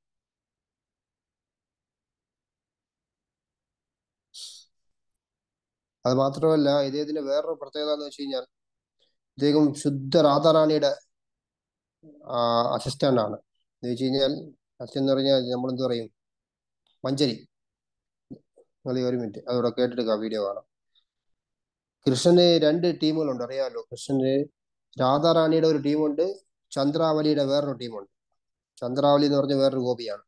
അത് മാത്രമല്ല ഇദ്ദേഹത്തിന്റെ വേറൊരു പ്രത്യേകത എന്ന് വെച്ച് കഴിഞ്ഞാൽ ഇദ്ദേഹം ശുദ്ധ രാധാറാണിയുടെ അസിസ്റ്റന്റ് ആണ് എന്ന് വെച്ച് കഴിഞ്ഞാൽ അസിസ്റ്റന്റ് എന്ന് പറഞ്ഞാൽ നമ്മൾ എന്ത് പറയും മഞ്ചരി നിങ്ങൾ ഈ ഒരു മിനിറ്റ് അതോടെ കേട്ടെടുക്കുക വീഡിയോ കാണാം കൃഷ്ണന് രണ്ട് ടീമുകളുണ്ട് അറിയാമല്ലോ കൃഷ്ണന് രാധാറാണിയുടെ ഒരു ടീമുണ്ട് ചന്ദ്രാവലിയുടെ വേറൊരു ടീമുണ്ട് ചന്ദ്രാവലി എന്ന് പറഞ്ഞ വേറൊരു ഗോപിയാണ്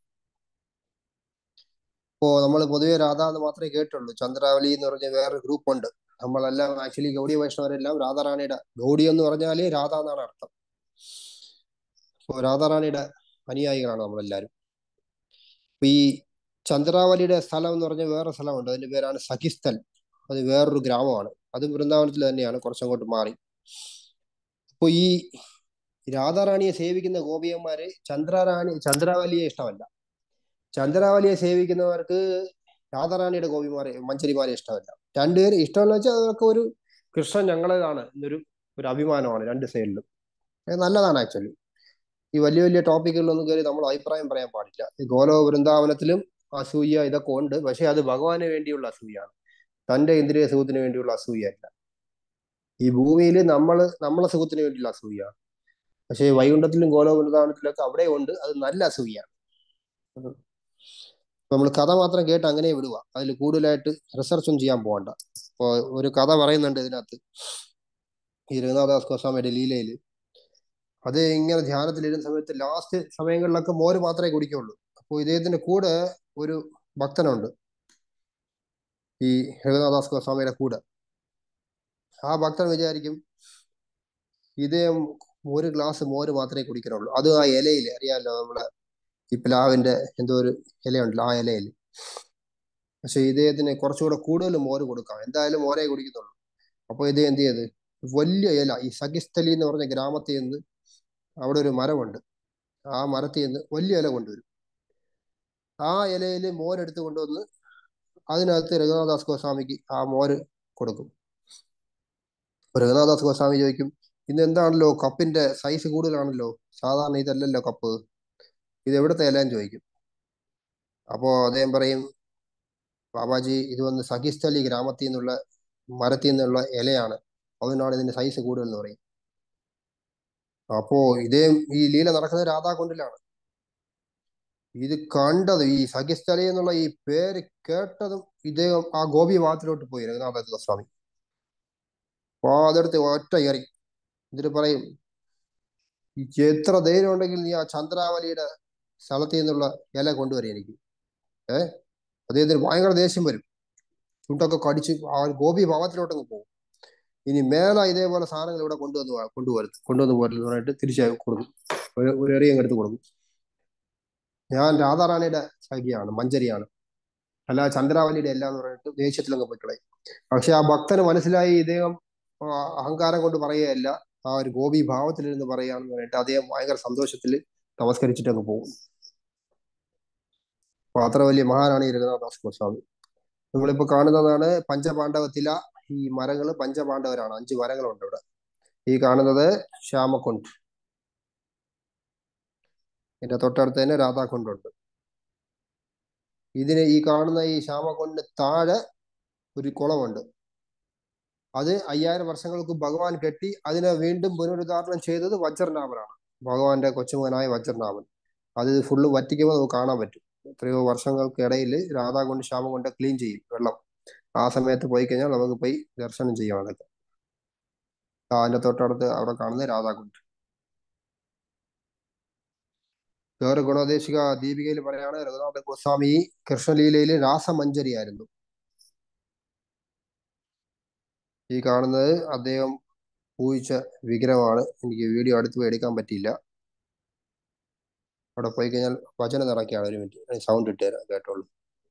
ഇപ്പോ നമ്മൾ പൊതുവെ രാധ എന്ന് മാത്രമേ കേട്ടുള്ളൂ ചന്ദ്രാവലി എന്ന് പറഞ്ഞ വേറൊരു ഗ്രൂപ്പ് ഉണ്ട് നമ്മളെല്ലാം ആക്ച്വലി ഗൗഡി വൈഷ്ണവരെല്ലാം രാധാറാണിയുടെ ഗൗഡി എന്ന് പറഞ്ഞാല് രാധ എന്നാണ് അർത്ഥം അപ്പോൾ രാധാറാണിയുടെ അനുയായികളാണ് നമ്മളെല്ലാരും അപ്പൊ ഈ ചന്ദ്രാവലിയുടെ സ്ഥലം എന്ന് പറഞ്ഞ വേറെ സ്ഥലമുണ്ട് അതിന്റെ പേരാണ് സഖിസ്ഥൽ അത് വേറൊരു ഗ്രാമമാണ് അതും വൃന്ദാവനത്തിൽ തന്നെയാണ് കുറച്ചങ്ങോട്ട് മാറി അപ്പൊ ഈ രാധാറാണിയെ സേവിക്കുന്ന ഗോപിയന്മാര് ചന്ദ്രാറാണി ചന്ദ്രാവലിയെ ഇഷ്ടമല്ല ചന്ദ്രാവലിയെ സേവിക്കുന്നവർക്ക് രാധാറാണിയുടെ ഗോപിമാരെ മഞ്ചരിമാരെ ഇഷ്ടമല്ല രണ്ടുപേരും ഇഷ്ടമെന്ന് വെച്ചാൽ അതൊക്കെ ഒരു കൃഷ്ണൻ ഞങ്ങളേതാണ് എന്നൊരു ഒരു അഭിമാനമാണ് രണ്ട് സൈഡിലും അത് നല്ലതാണ് ആക്ച്വലി ഈ വലിയ വലിയ ടോപ്പിക്കുകളിലൊന്നും കയറി നമ്മൾ അഭിപ്രായം പറയാൻ പാടില്ല ഈ ഗോലോ വൃന്ദാവനത്തിലും അസൂയ ഇതൊക്കെ ഉണ്ട് പക്ഷെ അത് ഭഗവാന് വേണ്ടിയുള്ള അസൂയാണ് തന്റെ ഇന്ദ്രിയ സുഖത്തിന് വേണ്ടിയുള്ള അസൂയല്ല ഈ ഭൂമിയിൽ നമ്മൾ നമ്മളെ സുഖത്തിന് വേണ്ടിയുള്ള അസൂയാണ് പക്ഷേ വൈകുണ്ഠത്തിലും ഗോലോ വൃന്ദാവനത്തിലൊക്കെ അവിടെ ഉണ്ട് അത് നല്ല അസൂയാണ് നമ്മൾ കഥ മാത്രം കേട്ട് അങ്ങനെ വിടുക അതിൽ കൂടുതലായിട്ട് റിസർച്ച് ഒന്നും ചെയ്യാൻ പോകണ്ട ഇപ്പൊ ഒരു കഥ പറയുന്നുണ്ട് ഇതിനകത്ത് ഈ രഘുനാഥദാസ് ഗോസ്വാമിയുടെ ലീലയില് അത് ഇങ്ങനെ ധ്യാനത്തിലിരുന്ന സമയത്ത് ലാസ്റ്റ് സമയങ്ങളിലൊക്കെ മോര് മാത്രമേ കുടിക്കുള്ളൂ അപ്പോൾ ഇദ്ദേഹത്തിന്റെ കൂടെ ഒരു ഭക്തനുണ്ട് ഈ രഘുനാഥാസ് ഗോസ്വാമിയുടെ കൂടെ ആ ഭക്തൻ വിചാരിക്കും ഇദ്ദേഹം ഒരു ഗ്ലാസ് മോര് മാത്രമേ കുടിക്കണുള്ളൂ അത് ആ ഇലയിൽ അറിയാമല്ലോ നമ്മളെ ഈ പ്ലാവിന്റെ എന്തോ ഒരു ഇലയുണ്ടല്ലോ ആ ഇലയിൽ പക്ഷെ ഇദ്ദേഹത്തിന് കുറച്ചുകൂടെ കൂടുതൽ മോര് കൊടുക്കാം എന്തായാലും മോരേ കുടിക്കുന്നുള്ളൂ അപ്പൊ ഇദ്ദേഹം എന്ത് ചെയ്ത് വലിയ ഇല ഈ സഖിസ്ഥലി എന്ന് പറഞ്ഞ ഗ്രാമത്തിൽ നിന്ന് അവിടെ ഒരു മരമുണ്ട് ആ മരത്തിൽ നിന്ന് വലിയ ഇല കൊണ്ടുവരും ആ ഇലയിൽ മോരെടുത്ത് കൊണ്ടുവന്ന് അതിനകത്ത് രഘുനാഥദാസ് ഗോസ്വാമിക്ക് ആ മോര് കൊടുക്കും അപ്പൊ രഘുനാഥദാസ് ഗോസ്വാമി ചോദിക്കും ഇന്ന് എന്താണല്ലോ കപ്പിന്റെ സൈസ് കൂടുതലാണല്ലോ സാധാരണ ഇതല്ലല്ലോ കപ്പ് ഇത് എവിടുത്തെ ഇലയെന്ന് ചോദിക്കും അപ്പോ അദ്ദേഹം പറയും ബാബാജി ഇത് വന്ന് സഖിസ്ഥലി ഗ്രാമത്തിൽ നിന്നുള്ള മരത്തിൽ നിന്നുള്ള ഇലയാണ് അതുകൊണ്ടാണ് ഇതിന്റെ സൈസ് കൂടുതൽ എന്ന് പറയും അപ്പോ ഇതേ ഈ ലീല നടക്കുന്നത് രാധാകുണ്ടിലാണ് ഇത് കണ്ടത് ഈ സഖിസ്ഥലി എന്നുള്ള ഈ പേര് കേട്ടതും ഇദ്ദേഹം ആ ഗോപി ഭാഗത്തിലോട്ട് പോയി രഘുനാഥ ഗോസ്വാമി അപ്പൊ അതെടുത്ത് ഒറ്റ എറി എന്നിട്ട് പറയും "ഈ എത്ര ധൈര്യം ഉണ്ടെങ്കിൽ നീ ആ ചന്ദ്രാവലിയുടെ സ്ഥലത്തിൽ നിന്നുള്ള ഇല കൊണ്ടുവരും എനിക്ക് ഏഹ് അദ്ദേഹത്തിന് ഭയങ്കര ദേഷ്യം വരും ചുണ്ടൊക്കെ കടിച്ച് ആ ഗോപി ഭാവത്തിലോട്ടങ്ങ് പോകും ഇനി മേല ഇതേപോലെ സാധനങ്ങൾ ഇവിടെ കൊണ്ടുവന്ന് വാ- കൊണ്ടുവരുത് കൊണ്ടുവന്ന് പോരലെന്ന് പറഞ്ഞിട്ട് തിരിച്ചു കൊടുക്കും ഒരു ഒരു എറിയും എടുത്ത് കൊടുക്കും ഞാൻ രാധാറാണിയുടെ സഖിയാണ് മഞ്ചരിയാണ് അല്ല ചന്ദ്രാവലിയുടെ അല്ല എന്ന് പറഞ്ഞിട്ട് ദേഷ്യത്തിലങ്ങ് പോയിക്കളയും പക്ഷെ ആ ഭക്തന് മനസ്സിലായി ഇദ്ദേഹം ആ, അഹങ്കാരം കൊണ്ട് പറയുകയല്ല ആ ഒരു ഗോപി ഭാവത്തിലിരുന്ന് പറയാന്ന് പറഞ്ഞിട്ട് അദ്ദേഹം ഭയങ്കര സന്തോഷത്തിൽ നമസ്കരിച്ചിട്ട് അങ്ങ് പോകും അപ്പൊ അത്ര വലിയ മഹാനാണ് ഈ രഘുനാഥദാസ് ഗോസ്വാമി നമ്മളിപ്പോ കാണുന്നതാണ് പഞ്ചപാണ്ഡവത്തില ഈ മരങ്ങൾ പഞ്ചപാണ്ഡവരാണ് അഞ്ച് മരങ്ങളുണ്ട് ഇവിടെ ഈ കാണുന്നത് ശ്യാമക്കുണ്ട് ഇതിന്റെ തൊട്ടടുത്ത് തന്നെ രാധാകുണ്ടുണ്ട് ഇതിന് ഈ കാണുന്ന ഈ ശ്യാമക്കുണ്ടിന് താഴെ ഒരു കുളമുണ്ട് അത് അയ്യായിരം വർഷങ്ങൾക്ക് ഭഗവാൻ കെട്ടി അതിനെ വീണ്ടും പുനരുദ്ധാരണം ചെയ്തത് വജ്രനാഭനാണ് ഭഗവാന്റെ കൊച്ചുമകനായ വജ്രനാഭൻ അത് ഫുള്ള് വറ്റിക്കുമ്പോൾ നമുക്ക് കാണാൻ പറ്റും എത്രയോ വർഷങ്ങൾക്കിടയിൽ രാധാകുണ്ട് ശ്യാമം കൊണ്ട് ക്ലീൻ ചെയ്യും വെള്ളം ആ സമയത്ത് പോയി കഴിഞ്ഞാൽ നമുക്ക് പോയി ദർശനം ചെയ്യാം അതൊക്കെ ആ, അതിന്റെ തൊട്ടടുത്ത് അവിടെ കാണുന്നത് രാധാകുണ്ട് വേറെ ഗുണോദേശിക ദീപികയിൽ പറയാണ് രഘുനാഥ ഗോസ്വാമി കൃഷ്ണലീലയിൽ രാസമഞ്ജരിയായിരുന്നു ഈ കാണുന്നത് അദ്ദേഹം പൂജിച്ച വിഗ്രഹമാണ് എനിക്ക് വീഡിയോ അടുത്ത് പോയി എടുക്കാൻ പറ്റിയില്ല അവിടെ പോയി കഴിഞ്ഞാൽ വചനം നടക്കുകയാണ് ഒരു മിനിറ്റ് സൗണ്ട് ഇട്ട് തരാം കേട്ടോളൂ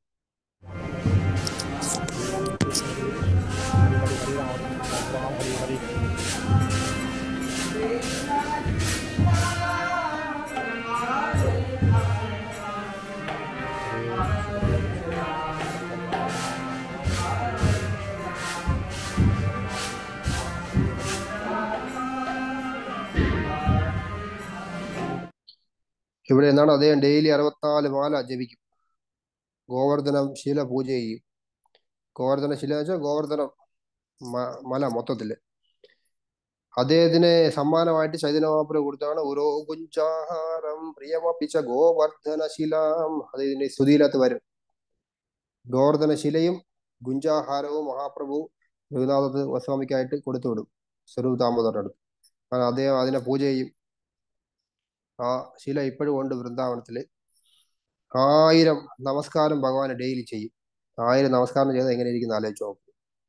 ഇവിടെ എന്താണ് അദ്ദേഹം ഡെയിലി അറുപത്തിനാല് മാല ജപിക്കും ഗോവർദ്ധനം ശില പൂജ ചെയ്യും ഗോവർദ്ധന ശില എന്ന് വെച്ചാൽ ഗോവർദ്ധനം മ- മല മൊത്തത്തില് അദ്ദേഹത്തിന് സമ്മാനമായിട്ട് ചൈതന്യ മഹാപ്രഭു കൊടുത്താണ് ഓരോ കുഞ്ചാഹാരം പ്രിയമപ്പിച്ച ഗോവർദ്ധന ശിലാം അത് ഇതിന്റെ സ്തുതിയിലത്ത് വരും ഗോവർദ്ധന ശിലയും ഗുഞ്ചാഹാരവും മഹാപ്രഭു രഘുനാഥ ഗോസ്വാമിക്കായിട്ട് കൊടുത്തു വിടും സ്വരൂപ് ദാമോദറിന്റെ അടുത്ത് കാരണം അദ്ദേഹം അതിനെ പൂജ ചെയ്യും ആ ശില ഇപ്പോഴും ഉണ്ട് വൃന്ദാവനത്തില് ആയിരം നമസ്കാരം ഭഗവാന് ഡെയിലി ചെയ്യും ആയിരം നമസ്കാരം ചെയ്ത് എങ്ങനെ ഇരിക്കുന്ന ആലോചിച്ച് നോക്കും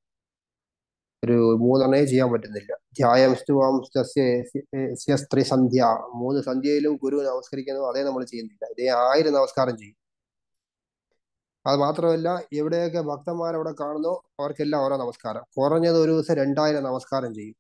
ഒരു മൂന്നെണ്ണേ ചെയ്യാൻ പറ്റുന്നില്ല ധ്യായം സ്തുവാം സ്ത്രീ സന്ധ്യ മൂന്ന് സന്ധ്യയിലും ഗുരു നമസ്കരിക്കുന്നു അതേ നമ്മൾ ചെയ്യുന്നില്ല ഇതേ ആയിരം നമസ്കാരം ചെയ്യും അത് മാത്രമല്ല എവിടെയൊക്കെ ഭക്തന്മാർ അവിടെ കാണുന്നോ അവർക്കെല്ലാം ഓരോ നമസ്കാരം കുറഞ്ഞത് ഒരു ദിവസം രണ്ടായിരം നമസ്കാരം ചെയ്യും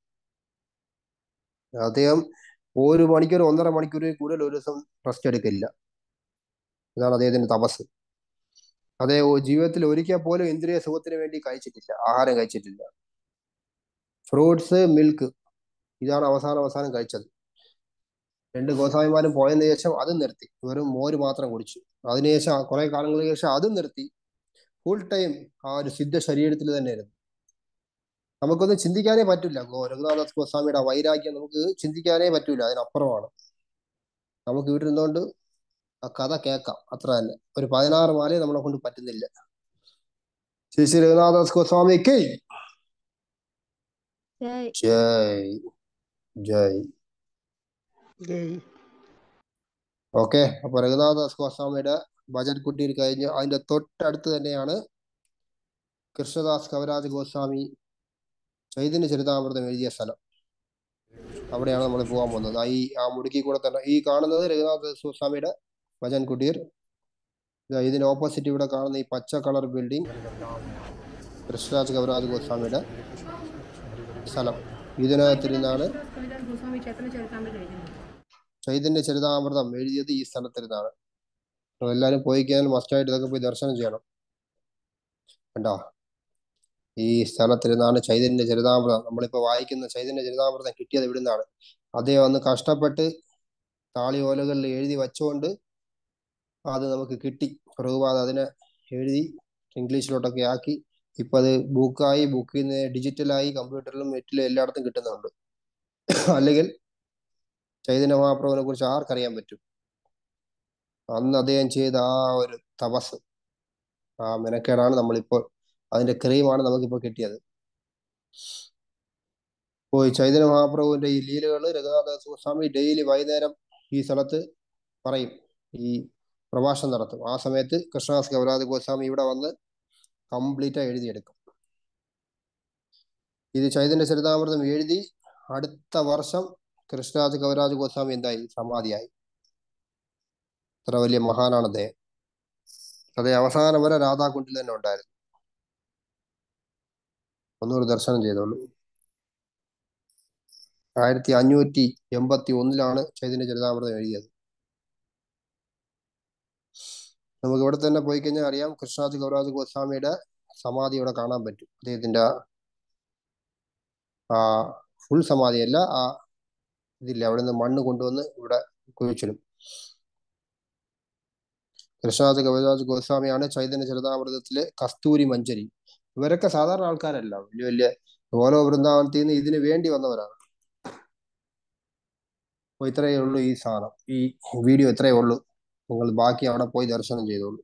അദ്ദേഹം ഒരു മണിക്കൂർ ഒന്നര മണിക്കൂർ കൂടുതൽ ഒരു ദിവസം റെസ്റ്റ് എടുക്കില്ല ഇതാണ് അദ്ദേഹത്തിന്റെ തപസ് അതേ ഓ- ജീവിതത്തിൽ ഒരിക്കൽ പോലും ഇന്ദ്രിയ സുഖത്തിന് വേണ്ടി കഴിച്ചിട്ടില്ല ആഹാരം കഴിച്ചിട്ടില്ല ഫ്രൂട്ട്സ് മിൽക്ക് ഇതാണ് അവസാനം അവസാനം കഴിച്ചത് രണ്ട് ഗോസ്വാമിമാരും പോയതിനു ശേഷം അതും നിർത്തി വെറും മോര് മാത്രം കുടിച്ചു അതിനുശേഷം കുറെ കാലങ്ങൾക്ക് ശേഷം അതും നിർത്തി ഫുൾ ടൈം ആ ഒരു സിദ്ധ ശരീരത്തിൽ തന്നെയായിരുന്നു നമുക്കൊന്നും ചിന്തിക്കാനേ പറ്റില്ല ഗോ രഘുനാഥ ഗോസ്വാമിയുടെ ആ വൈരാഗ്യം നമുക്ക് ചിന്തിക്കാനേ പറ്റൂല അതിനപ്പുറമാണ് നമുക്ക് ഇവിടെ ഇരുന്നുകൊണ്ട് ആ കഥ കേൾക്കാം അത്ര തന്നെ ഒരു പതിനാറ് മാലയെ നമ്മളെ കൊണ്ട് പറ്റുന്നില്ല ശ്രീ ശ്രീ രഘുനാഥ ഗോസ്വാമിക്ക് ജയ് ജയ് ജയ് ജയ് ഓക്കെ അപ്പൊ രഘുനാഥ ഗോസ്വാമിയുടെ ഭജൻ കുട്ടിയിൽ കഴിഞ്ഞ് അതിന്റെ തൊട്ടടുത്ത് തന്നെയാണ് കൃഷ്ണദാസ് കവരാജ് ഗോസ്വാമി ചൈതന്യ ചരിതാമൃതം എഴുതിയ സ്ഥലം അവിടെയാണ് നമ്മൾ പോകാൻ പോകുന്നത് ആ ഈ ആ മുടുക്കി കൂടെ തന്നെ ഈ കാണുന്നത് രഘുനാഥ് ഗോസ്വാമിയുടെ ഭജൻ കുട്ടീർ ദാ ഇതിന് ഓപ്പോസിറ്റ് ഇവിടെ കാണുന്ന ഈ പച്ച കളർ ബിൽഡിംഗ് കൃഷ്ണരാജ് കവരാജ് ഗോസ്വാമിയുടെ സ്ഥലം ഇതിനകത്തിരുന്നാണ് ചൈതന്യ ചരിതാമൃതം എഴുതിയത് ഈ സ്ഥലത്തിരുന്നാണ് അപ്പൊ എല്ലാവരും പോയി കഴിഞ്ഞാൽ മസ്റ്റായിട്ട് ഇതൊക്കെ പോയി ദർശനം ചെയ്യണം കണ്ടോ ഈ സ്ഥലത്തിരുന്നാണ് ചൈതന്യ ചരിതാമൃതം നമ്മളിപ്പോ വായിക്കുന്ന ചൈതന്യ ചരിതാമൃതം കിട്ടിയത് ഇവിടുന്നാണ് അദ്ദേഹം അന്ന് കഷ്ടപ്പെട്ട് താളി ഓലകളിൽ എഴുതി വച്ചുകൊണ്ട് അത് നമുക്ക് കിട്ടി പ്രഭുപാദ് അതിനെ എഴുതി ഇംഗ്ലീഷിലോട്ടൊക്കെ ആക്കി ഇപ്പൊ അത് ബുക്കായി ബുക്കിൽ നിന്ന് ഡിജിറ്റലായി കമ്പ്യൂട്ടറിലും നെറ്റിലും എല്ലായിടത്തും കിട്ടുന്നുണ്ട് അല്ലെങ്കിൽ ചൈതന്യ മഹാപ്രഭുവിനെ കുറിച്ച് ആർക്കറിയാൻ പറ്റും അന്ന് അദ്ദേഹം ചെയ്ത ആ ഒരു തപസ് ആ മെനക്കേടാണ് നമ്മളിപ്പോൾ അതിന്റെ ക്രീമാണ് നമുക്കിപ്പോൾ കിട്ടിയത് പോയി ചൈതന്യ മഹാപ്രഭുവിന്റെ ഈ ലീലകള് രഘുനാഥ സ്വാമി ഡെയിലി വൈകുന്നേരം ഈ സ്ഥലത്ത് പറയും ഈ പ്രഭാഷണം നടത്തും ആ സമയത്ത് കൃഷ്ണദാസ് ഗൗരാദ ഗോസ്വാമി ഇവിടെ വന്ന് കംപ്ലീറ്റ് എഴുതിയെടുക്കും ഇത് ചൈതന്യ ചരിതാമൃതം എഴുതി അടുത്ത വർഷം കൃഷ്ണരാജ് കവരാജ് ഗോസ്വാമി എന്തായി സമാധിയായി അത്ര വലിയ മഹാനാണ് അദ്ദേഹം അതേ അവസാനം വരെ രാധാകുണ്ടിൽ തന്നെ ഉണ്ടായിരുന്നു ഒന്നുകൂടി ദർശനം ചെയ്തോളൂ ആയിരത്തി അഞ്ഞൂറ്റി എൺപത്തി ഒന്നിലാണ് ചൈതന്യ ചരിതാമൃതം എഴുതിയത് നമുക്ക് ഇവിടെ തന്നെ പോയി കഴിഞ്ഞാൽ അറിയാം കൃഷ്ണരാജ് ഗൗരാജ് ഗോസ്വാമിയുടെ സമാധി ഇവിടെ കാണാൻ പറ്റും അദ്ദേഹത്തിന്റെ ആ ഫുൾ സമാധിയല്ല ആ ഇതില്ല അവിടെ നിന്ന് മണ്ണ് കൊണ്ടുവന്ന് ഇവിടെ കുഴിച്ചിടും കൃഷ്ണനാഥ് കവിരാജ് ഗോസ്വാമിയാണ് ചൈതന്യ ചരിതാമൃതത്തിലെ കസ്തൂരി മഞ്ചരി ഇവരൊക്കെ സാധാരണ ആൾക്കാരല്ല വലിയ വലിയ ഓരോ വൃന്ദാവനത്തിൽ നിന്ന് ഇതിനു വേണ്ടി വന്നവരാണ് അപ്പൊ ഇത്രയേ ഉള്ളൂ ഈ സാധനം ഈ വീഡിയോ ഇത്രയേ ഉള്ളൂ നിങ്ങൾ ബാക്കി അവിടെ പോയി ദർശനം ചെയ്തോളൂ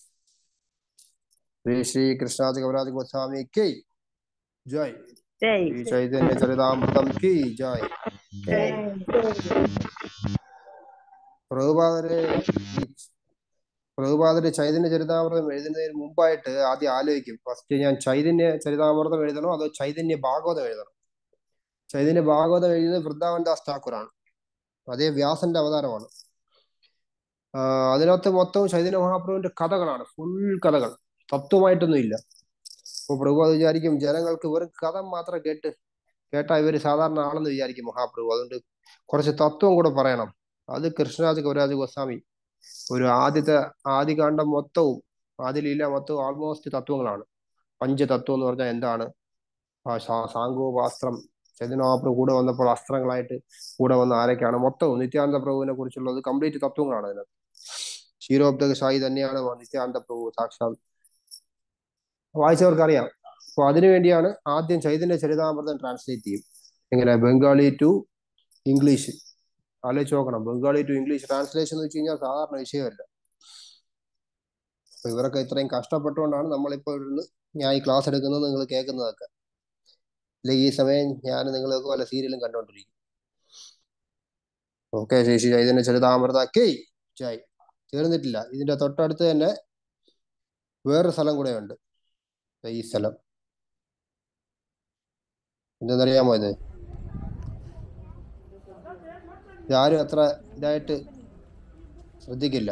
ശ്രീ ശ്രീ കൃഷ്ണനാഥ് കവിരാജ് ഗോസ്വാമി കെ ജയ് ജയ് ശ്രീ ചൈതന്യ ചരിതാമൃതം കി ജയ് പ്രഭുപാദര് ഈ പ്രഭുപാദര് ചൈതന്യ ചരിതാമൃതം എഴുതുന്നതിന് മുമ്പായിട്ട് ആദ്യം ആലോചിക്കും ഫസ്റ്റ് ഞാൻ ചൈതന്യ ചരിതാമൃതം എഴുതണോ അതോ ചൈതന്യ ഭാഗവതം എഴുതണോ ചൈതന്യ ഭാഗവതം എഴുതുന്നത് വൃന്ദാവൻ ദാസ് ഠാക്കൂറാണ് അതേ വ്യാസന്റെ അവതാരമാണ് ആഹ് അതിനകത്ത് മൊത്തം ചൈതന്യ മഹാപ്രഭുവിന്റെ കഥകളാണ് ഫുൾ കഥകൾ തത്വമായിട്ടൊന്നും ഇല്ല അപ്പൊ പ്രഭു അത് വിചാരിക്കും ജനങ്ങൾക്ക് വെറും കഥ മാത്രം കേട്ട് കേട്ടാ ഇവര് സാധാരണ ആളെന്ന് വിചാരിക്കും മഹാപ്രഭു അതുകൊണ്ട് കുറച്ച് തത്വം കൂടെ പറയണം അത് കൃഷ്ണരാജ് കവിരാജ് ഗോസ്വാമി ഒരു ആദ്യത്തെ ആദികാണ്ഡം മൊത്തവും ആദിലീല മൊത്തവും ആൾമോസ്റ്റ് തത്വങ്ങളാണ് പഞ്ചതത്വം എന്ന് പറഞ്ഞാൽ എന്താണ് ആ ശാ- സാങ്കോപാസ്ത്രം ചൈതന്യ മഹാപ്രഭു കൂടെ വന്നപ്പോൾ അസ്ത്രങ്ങളായിട്ട് കൂടെ വന്ന ആരൊക്കെയാണ് മൊത്തവും നിത്യാനന്ദ പ്രഭുവിനെ കുറിച്ചുള്ളത് കംപ്ലീറ്റ് തത്വങ്ങളാണ് അതിനകത്ത് ക്ഷീരോബ്ദക ഷായി തന്നെയാണ് നിത്യാനന്ദ പ്രഭു സാക്ഷാൽ വായിച്ചവർക്ക് അറിയാം അപ്പൊ അതിനുവേണ്ടിയാണ് ആദ്യം ചൈതന്യ ചരിതാമൃതം ട്രാൻസ്ലേറ്റ് ചെയ്യും എങ്ങനെ ബംഗാളി ടു ഇംഗ്ലീഷ് ആലോചിച്ച് നോക്കണം ബംഗാളി ടു ഇംഗ്ലീഷ് ട്രാൻസ്ലേഷൻ എന്ന് വെച്ച് കഴിഞ്ഞാൽ സാധാരണ വിഷയമല്ല അപ്പൊ ഇവരൊക്കെ ഇത്രയും കഷ്ടപ്പെട്ടുകൊണ്ടാണ് നമ്മളിപ്പോൾ ഇരുന്ന് ഞാൻ ഈ ക്ലാസ് എടുക്കുന്നത് നിങ്ങൾ കേൾക്കുന്നതൊക്കെ അല്ലെങ്കിൽ ഈ സമയം ഞാൻ നിങ്ങൾക്ക് വല്ല സീരിയലും കണ്ടോണ്ടിരിക്കും ഓക്കെ ശേഷി ചൈതന്യ ചരിതാമൃത കെ ജയ് തീർന്നിട്ടില്ല ഇതിന്റെ തൊട്ടടുത്ത് തന്നെ വേറൊരു സ്ഥലം കൂടെ ഉണ്ട് ഈ സ്ഥലം എന്തെന്നറിയാമോ ഇത് ഇതാരും അത്ര ഇതായിട്ട് ശ്രദ്ധിക്കില്ല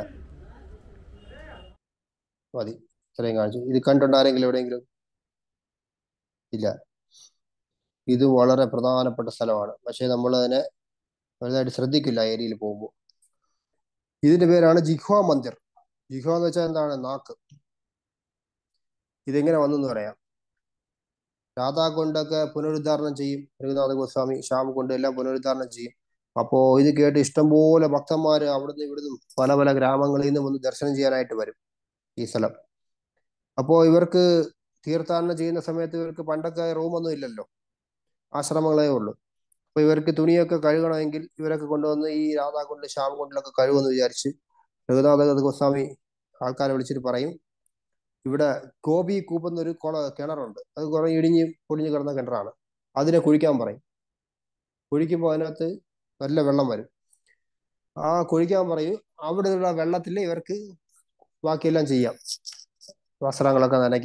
മതി ഇത്രയും കാണിച്ചു ഇത് കണ്ടുണ്ട് ആരെങ്കിലും എവിടെയെങ്കിലും ഇല്ല ഇത് വളരെ പ്രധാനപ്പെട്ട സ്ഥലമാണ് പക്ഷെ നമ്മൾ അതിനെ വലുതായിട്ട് ശ്രദ്ധിക്കില്ല ഏരിയയിൽ പോകുമ്പോൾ ഇതിന്റെ പേരാണ് ജിഹ്വ മന്ദിർ ജിഹ്വ എന്ന് വെച്ചാൽ എന്താണ് നാക്ക് ഇതെങ്ങനെ വന്നെന്ന് പറയാം രാധാ കൊണ്ടൊക്കെ പുനരുദ്ധാരണം ചെയ്യും രഘുനാഥ ഗോസ്വാമി ശ്യാം കൊണ്ട് എല്ലാം പുനരുദ്ധാരണം ചെയ്യും അപ്പോ ഇത് കേട്ട് ഇഷ്ടംപോലെ ഭക്തന്മാര് അവിടുന്ന് ഇവിടുന്ന് പല പല ഗ്രാമങ്ങളിൽ നിന്നും വന്ന് ദർശനം ചെയ്യാനായിട്ട് വരും ഈ സ്ഥലം അപ്പോ ഇവർക്ക് തീർത്ഥാടനം ചെയ്യുന്ന സമയത്ത് ഇവർക്ക് പണ്ടൊക്കെ റൂമൊന്നും ഇല്ലല്ലോ ആശ്രമങ്ങളേ ഉള്ളൂ അപ്പൊ ഇവർക്ക് തുണിയൊക്കെ കഴുകണമെങ്കിൽ ഇവരൊക്കെ കൊണ്ടുവന്ന് ഈ രാധാകുണ്ട് ശ്യാം കൊണ്ടിലൊക്കെ കഴുകുമെന്ന് വിചാരിച്ച് രഘുനാഥ ഗോസ്വാമി ആൾക്കാരെ വിളിച്ചിട്ട് പറയും ഇവിടെ ഗോപി കൂപ്പ് എന്നൊരു കുള കിണറുണ്ട് അത് കുറെ ഇടിഞ്ഞ് പൊടിഞ്ഞ് കിടന്ന കിണറാണ് അതിനെ കുഴിക്കാൻ പറയും കുഴിക്കുമ്പോൾ അതിനകത്ത് നല്ല വെള്ളം വരും ആ കുഴിക്കാൻ പറയും അവിടെയുള്ള വെള്ളത്തിൽ ഇവർക്ക് ബാക്കിയെല്ലാം ചെയ്യാം വസ്ത്രങ്ങളൊക്കെ നനയ്ക്കാം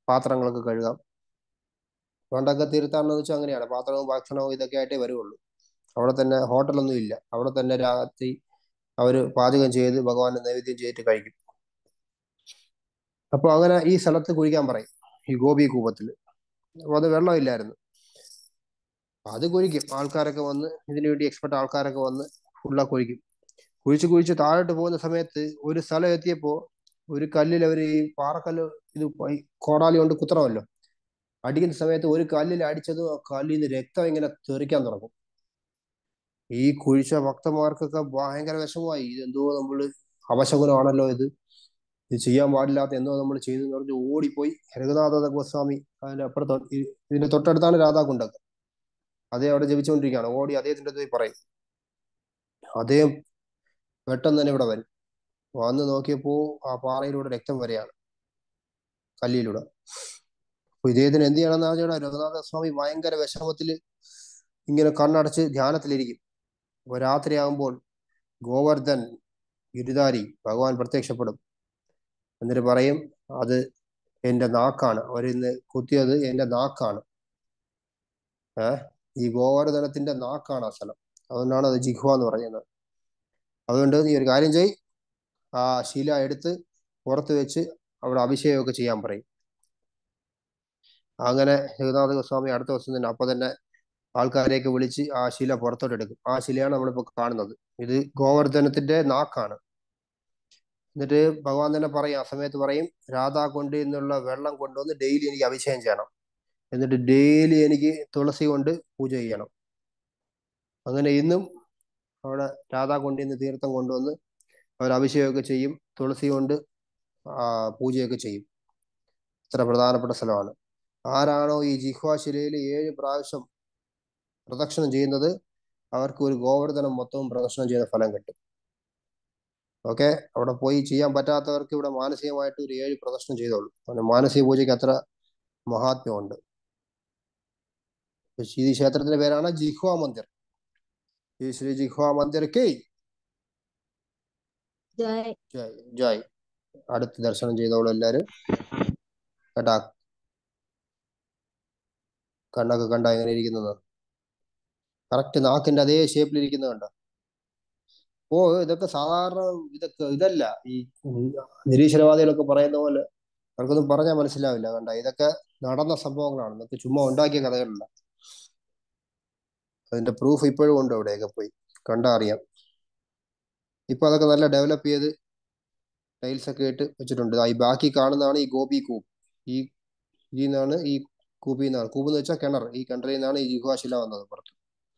പാത്രങ്ങളൊക്കെ കഴുകാം പണ്ടൊക്കെ തീർത്ഥാടനം എന്ന് വെച്ചാൽ അങ്ങനെയാണ് പാത്രവും ഭക്ഷണവും ഇതൊക്കെ ആയിട്ടേ വരുള്ളൂ അവിടെ തന്നെ ഹോട്ടലൊന്നും ഇല്ല അവിടെ തന്നെ രാത്രി അവര് പാചകം ചെയ്ത് ഭഗവാന് നൈവേദ്യം ചെയ്തിട്ട് കഴിക്കും അപ്പൊ അങ്ങനെ ഈ സ്ഥലത്ത് കുഴിക്കാൻ പറയും ഈ ഗോപി കൂപത്തില് അപ്പൊ അത് വെള്ളമില്ലായിരുന്നു അത് കുഴിക്കും ആൾക്കാരൊക്കെ വന്ന് ഇതിനു വേണ്ടി എക്സ്പെർട്ട് ആൾക്കാരൊക്കെ വന്ന് ഫുള്ള കുഴിക്കും കുഴിച്ച് കുഴിച്ച് താഴോട്ട് പോകുന്ന സമയത്ത് ഒരു സ്ഥലം എത്തിയപ്പോ ഒരു കല്ലിൽ അവർ ഈ പാറക്കല്ല് ഇത് ഈ കോടാലി കൊണ്ട് കുത്തണമല്ലോ അടിക്കുന്ന സമയത്ത് ഒരു കല്ലിൽ അടിച്ചതും ആ കല്ലിൽ നിന്ന് രക്തം ഇങ്ങനെ തെറിക്കാൻ തുടങ്ങും ഈ കുഴിച്ച ഭക്തന്മാർക്കൊക്കെ ഭയങ്കര വിഷമമായി ഇത് എന്തോ നമ്മള് അപശകുനമാണല്ലോ ഇത് ഇത് ചെയ്യാൻ പാടില്ലാത്ത എന്തോ നമ്മൾ ചെയ്തു എന്ന് പറഞ്ഞ് ഓടിപ്പോയി രഘുനാഥ ഗോസ്വാമി അതിന്റെ അപ്പുറത്ത് ഈ- ഇതിന്റെ തൊട്ടടുത്താണ് രാധാകുണ്ടം അതേ അവിടെ ജപിച്ചുകൊണ്ടിരിക്കുകയാണ് ഓടി അദ്ദേഹത്തിന്റെ അടുത്ത് പോയി പറയും അദ്ദേഹം പെട്ടെന്ന് തന്നെ ഇവിടെ വരും വന്ന് നോക്കിയപ്പോ ആ പാറയിലൂടെ രക്തം വരെയാണ് കല്ലിലൂടെ അപ്പൊ ഇദ്ദേഹത്തിന് എന്ത് ചെയ്യണമെന്ന് പറഞ്ഞാൽ രഘുനാഥ സ്വാമി ഭയങ്കര വിഷമത്തില് ഇങ്ങനെ കണ്ണടച്ച് ധ്യാനത്തിലിരിക്കും അപ്പൊ രാത്രിയാകുമ്പോൾ ഗോവർദ്ധൻ ഗിരിധാരി ഭഗവാൻ പ്രത്യക്ഷപ്പെടും എന്നിട്ട് പറയും അത് എന്റെ നാക്കാണ് അവരിന്ന് കുത്തിയത് എന്റെ നാക്കാണ് ഏഹ് ഈ ഗോവർദ്ധനത്തിന്റെ നാക്കാണ് ആ സ്ഥലം അതുകൊണ്ടാണ് അത് ജിഹ്വ എന്ന് പറയുന്നത് അതുകൊണ്ട് നീ ഒരു കാര്യം ചെയ് ആ ശില എടുത്ത് പുറത്ത് വെച്ച് അവിടെ അഭിഷേകമൊക്കെ ചെയ്യാൻ പറയും അങ്ങനെ രഘുനാഥ ഗോസ്വാമി അടുത്ത ദിവസം തന്നെ അപ്പൊ തന്നെ ആൾക്കാരെയൊക്കെ വിളിച്ച് ആ ശില പുറത്തോട്ട് എടുക്കും ആ ശിലയാണ് നമ്മളിപ്പോ കാണുന്നത് ഇത് ഗോവർദ്ധനത്തിന്റെ നാക്കാണ് എന്നിട്ട് ഭഗവാൻ തന്നെ പറയും ആ സമയത്ത് പറയും രാധാ കൊണ്ട് എന്നുള്ള വെള്ളം കൊണ്ടുവന്ന് ഡെയിലി എനിക്ക് അഭിഷേകം ചെയ്യണം എന്നിട്ട് ഡെയിലി എനിക്ക് തുളസി കൊണ്ട് പൂജ ചെയ്യണം അങ്ങനെ ഇന്നും അവിടെ രാധാ കൊണ്ട് നിന്ന് തീർത്ഥം കൊണ്ടുവന്ന് അവർ അഭിഷേകമൊക്കെ ചെയ്യും തുളസി കൊണ്ട് ആ പൂജയൊക്കെ ചെയ്യും ഇത്ര പ്രധാനപ്പെട്ട സ്ഥലമാണ് ആരാണോ ഈ ജിഹ്വാശിലയിൽ ഏഴ് പ്രാവശ്യം പ്രദക്ഷിണം ചെയ്യുന്നത് അവർക്ക് ഒരു ഗോവർദ്ധനം മൊത്തവും പ്രദക്ഷിണം ചെയ്ത ഫലം കിട്ടും ഓക്കെ അവിടെ പോയി ചെയ്യാൻ പറ്റാത്തവർക്ക് ഇവിടെ മാനസികമായിട്ട് ഒരു ഏഴ് പ്രദക്ഷിണം ചെയ്തോളൂ കാരണം മാനസിക പൂജയ്ക്ക് അത്ര മഹാത്മ്യമുണ്ട് ഈ ക്ഷേത്രത്തിന്റെ പേരാണ് ജിഹ്വ മന്ദിർ ഈ ശ്രീ ജിഹ്വ മന്ദിർ കെ ജയ് ജയ് ജയ് അടുത്ത് ദർശനം ചെയ്തോളൂ എല്ലാരും കേട്ടാ കണ്ണൊക്കെ കണ്ട എങ്ങനെ ഇരിക്കുന്നത് കറക്റ്റ് നാക്കിന്റെ അതേ ഷേപ്പിൽ ഇരിക്കുന്നത് കണ്ടോ ഓ ഇതൊക്കെ സാധാരണ ഇതൊക്കെ ഇതല്ല ഈ ഉം നിരീശ്വരവാദികളൊക്കെ പറയുന്ന പോലെ അവർക്കൊന്നും പറഞ്ഞാൽ മനസ്സിലാവില്ല കണ്ട ഇതൊക്കെ നടന്ന സംഭവങ്ങളാണ് ഇതൊക്കെ ചുമ്മാ ഉണ്ടാക്കിയ കഥകളല്ല അതിന്റെ പ്രൂഫ് ഇപ്പോഴും ഉണ്ട് അവിടെയൊക്കെ പോയി കണ്ടാ അറിയാം ഇപ്പൊ അതൊക്കെ നല്ല ഡെവലപ്പ് ചെയ്ത് ടൈൽസ് ഒക്കെ ഇട്ട് വെച്ചിട്ടുണ്ട് ആ ഈ ബാക്കി കാണുന്നതാണ് ഈ ഗോപി കൂപ്പ് ഈ ഇതിൽ നിന്നാണ് ഈ കൂപ്പിൽ നിന്നാണ് കൂപ്പ് എന്ന് വെച്ചാൽ കിണർ ഈ കിണറിൽ നിന്നാണ് ഈ ജിഹ്വാശില വന്നത് പുറത്ത്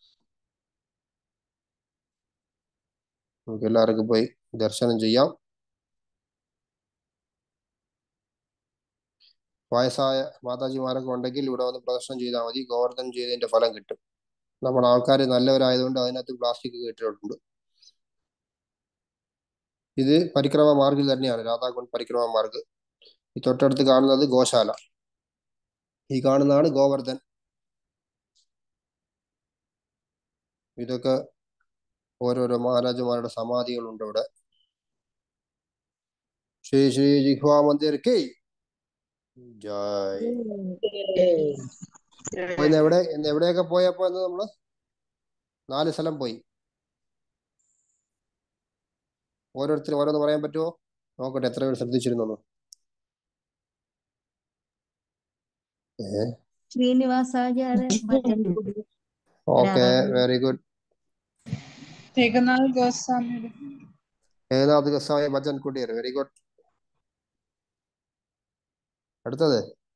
നമുക്ക് എല്ലാവർക്കും പോയി ദർശനം ചെയ്യാം വയസ്സായ മാതാജിമാരൊക്കെ ഉണ്ടെങ്കിൽ ഇവിടെ വന്ന് പ്രദർശനം ചെയ്താൽ മതി ഗോവർദ്ധനം ചെയ്തതിന്റെ ഫലം കിട്ടും നമ്മുടെ ആൾക്കാർ നല്ലവരായതുകൊണ്ട് അതിനകത്ത് പ്ലാസ്റ്റിക് ഇട്ടിട്ടുണ്ട് ഇത് പരിക്രമ മാർഗിൽ തന്നെയാണ് രാധാകുണ്ട് പരിക്രമ മാർഗ് ഈ തൊട്ടടുത്ത് കാണുന്നത് ഗോശാല ഈ കാണുന്നതാണ് ഗോവർദ്ധൻ ഇതൊക്കെ ഓരോരോ മഹാരാജമാരുടെ സമാധികളുണ്ട് ഇവിടെ ശ്രീ ശ്രീ ജിഹ്വാ മന്ദിർ കെ ജയ് അപ്പൊ ഇന്ന് എവിടെ ഇന്ന് എവിടെയൊക്കെ പോയപ്പോ ഇന്ന് നമ്മള് നാല് സ്ഥലം പോയി ഓരോരുത്തരും ഓരോന്ന് പറയാൻ പറ്റുമോ നോക്കട്ടെ എത്ര പേര് ശ്രദ്ധിച്ചിരുന്നു ഏ Srinivasacharya Bhajan Kuti okay very good Raghunath ഗോസ്വാമിയുടെ ഏനാഥ് ഗസായ ഭജൻ കുടിയർ വെരി ഗുഡ് അടുത്തത്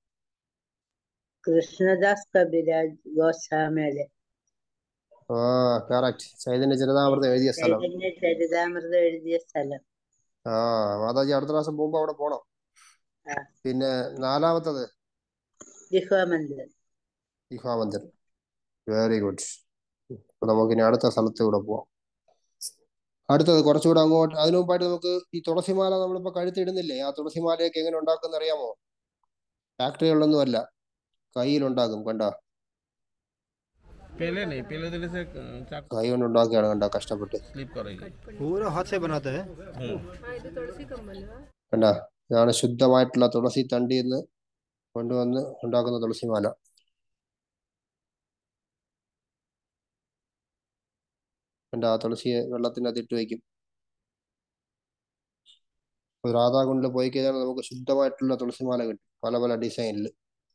കൃഷ്ണദാസ് കബിരാജ് ഗോസ്വാമിയുടെ ആ കറക്റ്റ് ചൈതന്യ ജനതാമൃതം എഴുതിയ സ്ഥലം ചൈതന്യ ചരിതാമൃതം എഴുതിയ സ്ഥലം ആ മാതാജി അടുത്ത പ്രാവശ്യം പോകുമ്പോ അവിടെ പോണം ആ. പിന്നെ നാലാമത്തത് ജിഹ്വ മന്ദിർ ഇഹാ മന്ദിർ വെരി ഗുഡ് അപ്പൊ നമുക്ക് ഇനി അടുത്ത സ്ഥലത്ത് കൂടെ പോവാം അടുത്തത് കുറച്ചുകൂടെ അങ്ങോട്ട് അതിനു മുമ്പായിട്ട് നമുക്ക് ഈ തുളസിമാല നമ്മളിപ്പോ കഴുത്തിടുന്നില്ലേ ആ തുളസിമാലയൊക്കെ എങ്ങനെ ഉണ്ടാക്കുന്ന അറിയാമോ ഫാക്ടറികളിലൊന്നും അല്ല കയ്യിലുണ്ടാക്കും കണ്ട पहले नहीं पहले दिन से चाकू കൈ കൊണ്ട് ഉണ്ടാക്കിയാണ് കണ്ട കഷ്ടപ്പെട്ട് स्लिप करेगी पूरा हाथ से बनाते हैं കണ്ട ഇതാണ് ശുദ്ധമായിട്ടുള്ള തുളസി തണ്ടിയിൽ നിന്ന് കൊണ്ടുവന്ന് ഉണ്ടാക്കുന്ന തുളസിമാല എൻ്റെ ആ തുളസിയെ വെള്ളത്തിനകത്ത് ഇട്ട് വയ്ക്കും രാധാകുണ്ടിൽ പോയി കഴിഞ്ഞാൽ നമുക്ക് ശുദ്ധമായിട്ടുള്ള തുളസിമാല കിട്ടും പല പല ഡിസൈനിൽ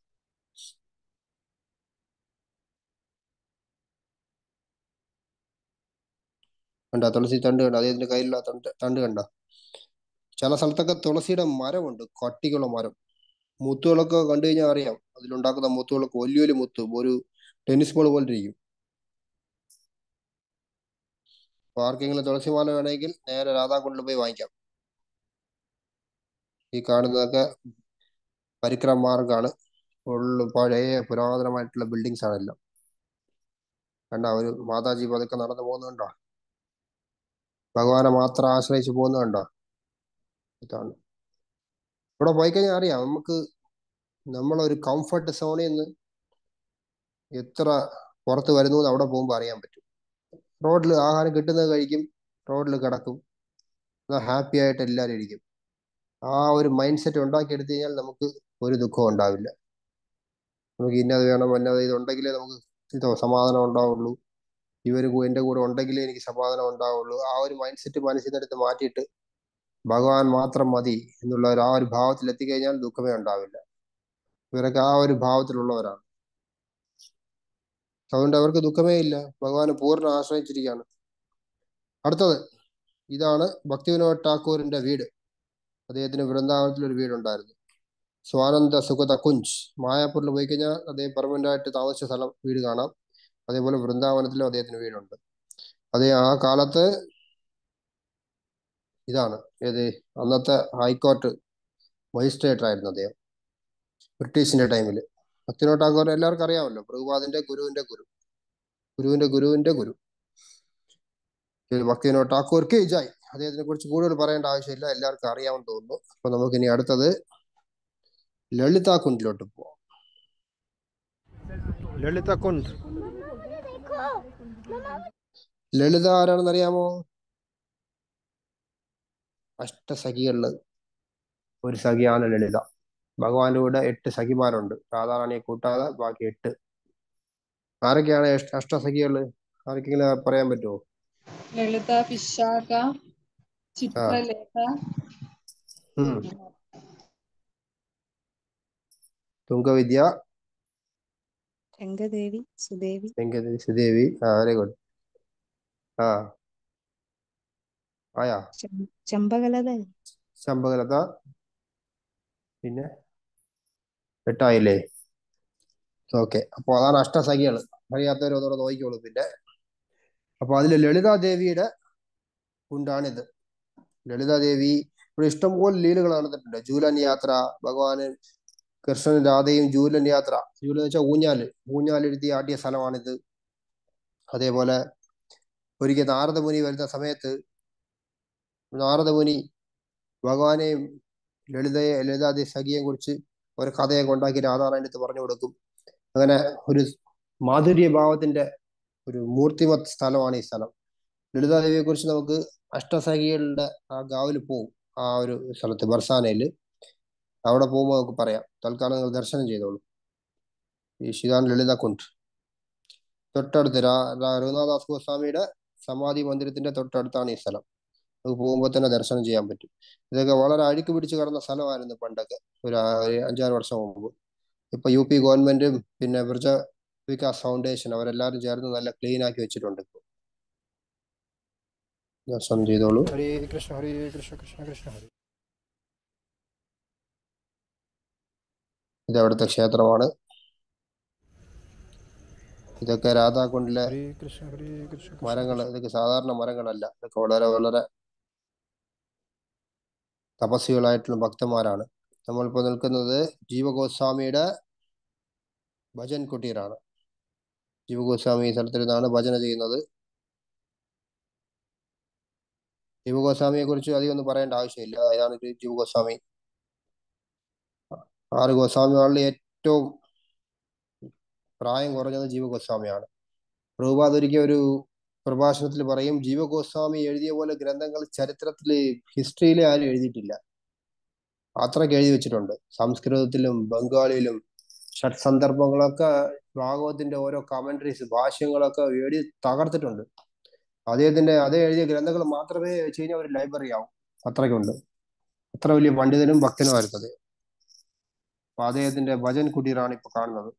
കണ്ട തുളസി തണ്ട് കണ്ട അദ്ദേഹത്തിന്റെ കയ്യിലുള്ള തണ്ട് തണ്ട് കണ്ട ചില സ്ഥലത്തൊക്കെ തുളസിയുടെ മരമുണ്ട് കട്ടിക്കുള്ള മരം മുത്തുകളൊക്കെ കണ്ടു കഴിഞ്ഞാൽ അറിയാം അതിലുണ്ടാക്കുന്ന മുത്തുകളൊക്കെ വലിയ വലിയ മുത്ത് ഒരു ടെന്നീസ് ബോൾ പോലെ ഇരിക്കും അപ്പൊ ആർക്കെങ്കിലും തുളസിമാല വേണമെങ്കിൽ നേരെ രാധാകുണ്ടിൽ പോയി വാങ്ങിക്കാം ഈ കാണുന്നതൊക്കെ പരിക്രം മാർഗാണ് ഫുള്ള് പഴയ പുരാതനമായിട്ടുള്ള ബിൽഡിങ്സ് ആണെല്ലാം കണ്ട ഒരു മാതാജി പതുക്കെ നടന്നു പോകുന്നുണ്ടോ ഭഗവാനെ മാത്രം ആശ്രയിച്ച് പോകുന്നുണ്ടോ ഇതാണ് ഇവിടെ പോയി കഴിഞ്ഞാൽ അറിയാം നമുക്ക് നമ്മളൊരു കംഫർട്ട് സോണിൽ നിന്ന് എത്ര പുറത്ത് വരുന്നു എന്ന് അവിടെ പോകുമ്പോൾ അറിയാൻ പറ്റും റോഡിൽ ആഹാരം കിട്ടുന്നത് കഴിക്കും റോഡിൽ കിടക്കും ഹാപ്പി ആയിട്ട് എല്ലാവരും ഇരിക്കും ആ ഒരു മൈൻഡ് സെറ്റ് ഉണ്ടാക്കിയെടുത്തു കഴിഞ്ഞാൽ നമുക്ക് ഒരു ദുഃഖവും ഉണ്ടാവില്ല നമുക്ക് ഇന്നത് വേണം ഇന്നത് ഇതുണ്ടെങ്കിലേ നമുക്ക് ഇതോ സമാധാനം ഉണ്ടാവുള്ളൂ ഇവർ എൻ്റെ കൂടെ ഉണ്ടെങ്കിലേ എനിക്ക് സമാധാനം ഉണ്ടാവുള്ളൂ ആ ഒരു മൈൻഡ് സെറ്റ് മനസ്സിൽ നിന്നെടുത്ത് മാറ്റിയിട്ട് ഭഗവാൻ മാത്രം മതി എന്നുള്ള ഒരു ആ ഒരു ഭാവത്തിൽ എത്തിക്കഴിഞ്ഞാൽ ദുഃഖമേ ഉണ്ടാവില്ല ഇവരൊക്കെ ആ ഒരു ഭാവത്തിലുള്ളവരാണ് അതുകൊണ്ട് അവർക്ക് ദുഃഖമേ ഇല്ല ഭഗവാനെ പൂർണ്ണ ആശ്രയിച്ചിരിക്കുകയാണ് അടുത്തത് ഇതാണ് ഭക്തിവിനോദ് ടാക്കൂറിന്റെ വീട് അദ്ദേഹത്തിന് വൃന്ദാവനത്തിൽ ഒരു വീടുണ്ടായിരുന്നു സ്വാനന്ദ സുഗത കുഞ്ച് മായാപ്പൂരിൽ പോയി കഴിഞ്ഞാൽ അദ്ദേഹം പെർമനന്റ് ആയിട്ട് താമസിച്ച സ്ഥലം വീട് കാണാം അതേപോലെ വൃന്ദാവനത്തിലും അദ്ദേഹത്തിന് വീടുണ്ട് അതേ ആ കാലത്ത് ഇതാണ് ഏത് അന്നത്തെ ഹൈക്കോർട്ട് മജിസ്ട്രേറ്റർ ആയിരുന്നു അദ്ദേഹം ബ്രിട്ടീഷിന്റെ ടൈമിൽ ഭക്തിനോട് ടാഗോർ എല്ലാവർക്കും അറിയാമല്ലോ പ്രഭുപാദിന്റെ ഗുരുവിന്റെ ഗുരു ഗുരുവിന്റെ ഗുരുവിന്റെ ഗുരു ഭക്തിനോട് ടാക്കൂർ കെ ജായ് അദ്ദേഹത്തിനെ കുറിച്ച് കൂടുതൽ പറയേണ്ട ആവശ്യമില്ല എല്ലാവർക്കും അറിയാമെന്ന് തോന്നുന്നു അപ്പൊ നമുക്ക് ഇനി അടുത്തത് ലളിത കുണ്ടിലോട്ട് പോവാം ലളിത കുണ്ട് ലളിത ആരാണെന്ന് അറിയാമോ അഷ്ടസഖികളില് ഒരു സഖിയാണ് ലളിത ഭഗവാന്റെ കൂടെ എട്ട് സഖിമാരുണ്ട് രാധാറാണിയെ കൂട്ടാതെ ബാക്കി എട്ട് ആരൊക്കെയാണ് അഷ്ട- അഷ്ടസഖികള് ആർക്കെങ്കിലും പറയാൻ പറ്റുമോ ലളിത വിശാഖ ചിത്രലേഖ ഉം. തുങ്കവിദ്യ രംഗദേവി സുദേവി വെങ്കദേവി സുദേവി ആ വെരി ഗുഡ് ആ ആയാ ചം- ചമ്പകലത ശമ്പകലത പിന്നെ എട്ടായില്ലേ ഓക്കെ അപ്പൊ അതാണ് അഷ്ടസഖികള് അറിയാത്തവർ ഒന്നുകൂടെ നോക്കിക്കോളൂ പിന്നെ അപ്പൊ അതില് ലളിതാദേവിയുടെ കുണ്ടാണിത് ലളിതാദേവി ഇവിടെ ഇഷ്ടംപോലെ ലീലകൾ നടന്നിട്ടുണ്ട് ജൂലൻ യാത്ര ഭഗവാന് കൃഷ്ണൻ രാധയും ജൂലൻ യാത്ര ജൂലൻ എന്ന് വെച്ചാൽ ഊഞ്ഞാല് ഊഞ്ഞാലെഴുതി ആട്ടിയ സ്ഥലമാണിത് അതേപോലെ ഒരിക്കൽ നാരദമുനി വരുന്ന സമയത്ത് നാരദമുനി ഭഗവാനെയും ലളിതയെ ലളിതാദി സഖിയെയും കുറിച്ച് ഒരു കഥയൊക്കെ ഉണ്ടാക്കി രാധാറാണി അടുത്ത് പറഞ്ഞു കൊടുക്കും അങ്ങനെ ഒരു മാധുര്യ ഭാവത്തിന്റെ ഒരു മൂർത്തിമത് സ്ഥലമാണ് ഈ സ്ഥലം ലളിതാദേവിയെ കുറിച്ച് നമുക്ക് അഷ്ടസഖികളുടെ ആ ഗാവിൽ പോവും ആ ഒരു സ്ഥലത്ത് ബർസാനയില് അവിടെ പോകുമ്പോൾ നമുക്ക് പറയാം തൽക്കാലം നിങ്ങൾ ദർശനം ചെയ്തോളൂ ഈ ശിതാൻ ലളിത കുണ്ട് തൊട്ടടുത്ത് രാ രാ- രഘുനാഥദാസ് ഗോസ്വാമിയുടെ സമാധി മന്ദിരത്തിന്റെ തൊട്ടടുത്താണ് ഈ സ്ഥലം നമുക്ക് പോകുമ്പോൾ തന്നെ ദർശനം ചെയ്യാൻ പറ്റും ഇതൊക്കെ വളരെ അഴുക്ക് പിടിച്ച് കിടന്ന സ്ഥലമായിരുന്നു പണ്ടൊക്കെ ഒരു ആ- ഒരു അഞ്ചാറ് വർഷം മുമ്പ് ഇപ്പൊ യു പി ഗവൺമെന്റും പിന്നെ ബ്രജ വികാസ് ഫൗണ്ടേഷൻ അവരെല്ലാരും ചേർന്ന് നല്ല ക്ലീൻ ആക്കി വെച്ചിട്ടുണ്ട് ഇപ്പൊ ദർശനം ചെയ്തോളൂ ഹരേ കൃഷ്ണ ഹരേ കൃഷ്ണ കൃഷ്ണ കൃഷ്ണ ഹരേ ഇത് അവിടുത്തെ ക്ഷേത്രമാണ് ഇതൊക്കെ രാധാകുണ്ടിലെ ഹരേ കൃഷ്ണ ഹരേ കൃഷ്ണ കൃഷ്ണ മരങ്ങൾ കൃഷ്ണ. ഇതൊക്കെ സാധാരണ മരങ്ങളല്ല ഇതൊക്കെ വളരെ വളരെ തപസ്വികളായിട്ടുള്ള ഭക്തന്മാരാണ് നമ്മളിപ്പോ നിൽക്കുന്നത് ജീവഗോസ്വാമിയുടെ ഭജൻ കുട്ടീറാണ് ജീവഗോസ്വാമി ഈ സ്ഥലത്തിരുന്നാണ് ഭജന ചെയ്യുന്നത് ജീവഗോസ്വാമിയെ കുറിച്ച് അധികം ഒന്നും പറയേണ്ട ആവശ്യമില്ല അതാണ് ഒരു ജീവഗോസ്വാമി ആറ് ഗോസ്വാമികളിൽ ഏറ്റവും പ്രായം കുറഞ്ഞത് ജീവഗോസ്വാമിയാണ് പ്രഭുപാദ് ഒരിക്കൽ ഒരു പ്രഭാഷണത്തിൽ പറയും ജീവഗോസ്വാമി എഴുതിയ പോലെ ഗ്രന്ഥങ്ങൾ ചരിത്രത്തില് ഹിസ്റ്ററിയിലെ ആരും എഴുതിയിട്ടില്ല അത്രയ്ക്ക് എഴുതി വെച്ചിട്ടുണ്ട് സംസ്കൃതത്തിലും ബംഗാളിയിലും ഷഡ് സന്ദർഭങ്ങളൊക്കെ ഭാഗവത്തിന്റെ ഓരോ കമന്ററീസ് ഭാഷ്യങ്ങളൊക്കെ എഴുതി തകർത്തിട്ടുണ്ട് അദ്ദേഹത്തിന്റെ അതേ എഴുതിയ ഗ്രന്ഥങ്ങൾ മാത്രമേ വെച്ച് കഴിഞ്ഞാൽ ഒരു ലൈബ്രറി ആവും അത്രയ്ക്കുണ്ട് അത്ര വലിയ പണ്ഡിതനും ഭക്തനുമായിരുന്നു അദ്ദേഹം അപ്പൊ അദ്ദേഹത്തിന്റെ ഭജൻ കുടീറാണ് ഇപ്പൊ കാണുന്നത്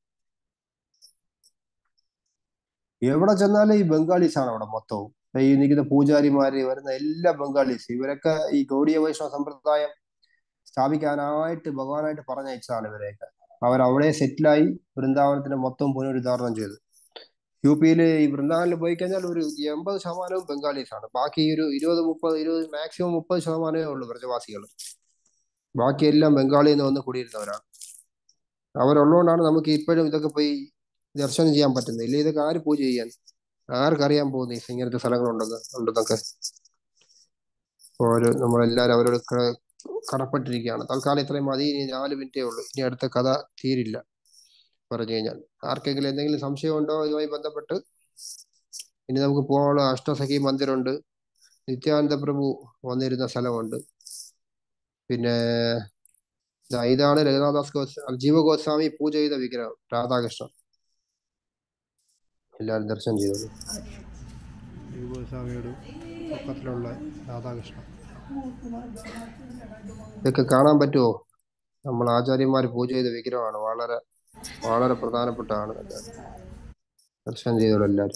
എവിടെ ചെന്നാലും ഈ ബംഗാളീസ് ആണ് അവിടെ മൊത്തവും ഈ നിൽക്കുന്ന പൂജാരിമാര് വരുന്ന എല്ലാ ബംഗാളീസ് ഇവരൊക്കെ ഈ ഗൗഡിയ വൈഷ്ണവ സമ്പ്രദായം സ്ഥാപിക്കാനായിട്ട് ഭഗവാനായിട്ട് പറഞ്ഞയച്ചതാണ് ഇവരെയൊക്കെ അവരവിടെ സെറ്റിലായി വൃന്ദാവനത്തിന് മൊത്തം പുനരുദ്ധാരണം ചെയ്തു യു പിയിൽ ഈ വൃന്ദാവനിൽ പോയി കഴിഞ്ഞാൽ ഒരു എൺപത് ശതമാനവും ബംഗാളീസ് ആണ് ബാക്കി ഒരു ഇരുപത് മുപ്പത് ഇരുപത് മാക്സിമം മുപ്പത് ശതമാനമേ ഉള്ളൂ വ്രജവാസികൾ ബാക്കിയെല്ലാം ബംഗാളിൽ നിന്ന് വന്ന് കുടിയിരുന്നവരാണ് അവരുള്ളതുകൊണ്ടാണ് നമുക്ക് ഇപ്പോഴും ഇതൊക്കെ പോയി ദർശനം ചെയ്യാൻ പറ്റുന്നത് ഇല്ല ഇതൊക്കെ ആര് പൂജ ചെയ്യാൻ ആർക്കറിയാൻ പോകുന്നു ഈ ഇങ്ങനത്തെ സ്ഥലങ്ങളുണ്ടെന്ന് ഉണ്ടെന്നൊക്കെ ഓരോ നമ്മളെല്ലാരും അവരോട് ക- കടപ്പെട്ടിരിക്കുകയാണ് തൽക്കാലം ഇത്രയും മതി ഇനി നാല് മിനിറ്റേ ഉള്ളൂ ഇനി അടുത്ത കഥ തീരില്ല പറഞ്ഞു കഴിഞ്ഞാൽ ആർക്കെങ്കിലും എന്തെങ്കിലും സംശയമുണ്ടോ ഇതുമായി ബന്ധപ്പെട്ട് ഇനി നമുക്ക് പോകാനുള്ള അഷ്ടസഖി മന്ദിരമുണ്ട് നിത്യാനന്ദ പ്രഭു വന്നിരുന്ന സ്ഥലമുണ്ട് പിന്നെ ദാ ഇതാണ് രഘുനാഥദാസ് ഗോസ്വാമി ജീവ ഗോസ്വാമി പൂജ ചെയ്ത വിഗ്രഹം രാധാകൃഷ്ണൻ എല്ലാവരും ദർശനം ചെയ്തോളൂ ഗോസ്വാമിയുടെ പക്കത്തിലുള്ള രാധാകൃഷ്ണൻ ഇതൊക്കെ കാണാൻ പറ്റുമോ നമ്മൾ ആചാര്യന്മാർ പൂജ ചെയ്ത വിഗ്രഹമാണ് വളരെ വളരെ പ്രധാനപ്പെട്ടതാണ് ഇതൊക്കെ. ദർശനം ചെയ്തോളൂ എല്ലാവരും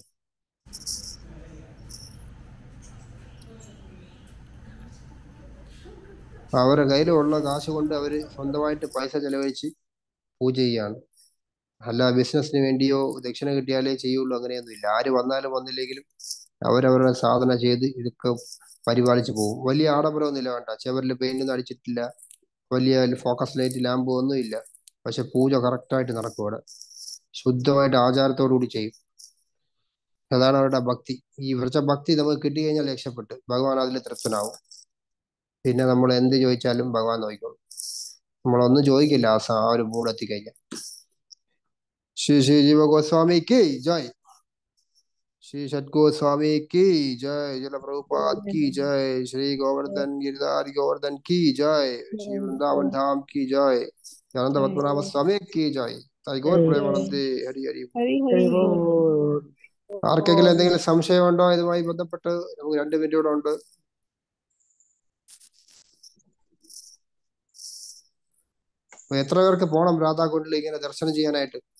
അവരുടെ കയ്യിലുള്ള കാശ് കൊണ്ട് അവര് സ്വന്തമായിട്ട് പൈസ ചെലവഴിച്ച് പൂജ ചെയ്യാണ് അല്ല ബിസിനസിന് വേണ്ടിയോ ദക്ഷിണ കിട്ടിയാലേ ചെയ്യുള്ളൂ അങ്ങനെയൊന്നുമില്ല ആര് വന്നാലും വന്നില്ലെങ്കിലും അവരവരുടെ സാധന ചെയ്ത് ഇതൊക്കെ പരിപാലിച്ച് പോകും വലിയ ആഡംബരമൊന്നുമില്ല വേണ്ട ചുവരിൽ പെയിന്റ് ഒന്നും അടിച്ചിട്ടില്ല വലിയ ഫോക്കസ് ലൈറ്റ് ലാമ്പ് ഒന്നും ഇല്ല പക്ഷെ പൂജ കറക്റ്റായിട്ട് നടക്കും അവിടെ ശുദ്ധമായിട്ട് ആചാരത്തോടു കൂടി ചെയ്യും അതാണ് അവരുടെ ഭക്തി ഈ ഇവരുടെ ഭക്തി നമുക്ക് കിട്ടിക്കഴിഞ്ഞാൽ രക്ഷപ്പെട്ട് ഭഗവാൻ അതിൽ തൃപ്തനാവും പിന്നെ നമ്മൾ എന്ത് ചോദിച്ചാലും ഭഗവാൻ നോക്കിക്കോളും നമ്മളൊന്നും ചോദിക്കില്ല ആ സ- ആ ഒരു മൂഡ് എത്തിക്കഴിഞ്ഞാൽ ശ്രീ ശ്രീ ജീവ ഗോസ്വാമി കി ജയ് श्री सत गोस्वामी की जय जल प्रभुपाद की जय श्री गोवर्धन गिरधारी गोवर्धन की जय श्री वृंदावन धाम की जय आनंद पद्मनाभ स्वामी की जय തൈഗോർ പ്രേമാനന്ദേ ഹരി ഹരി ഹരി ഹരി ആർക്കെങ്കിലും എന്തെങ്കിലും സംശയമുണ്ടോ ഇതുമായി ബന്ധപ്പെട്ട് നമുക്ക് രണ്ട് മിനിറ്റ് കൂടെ ഉണ്ട് അപ്പൊ എത്ര പേർക്ക് പോണം രാധാകുണ്ടിൽ ഇങ്ങനെ ദർശനം ചെയ്യാനായിട്ട്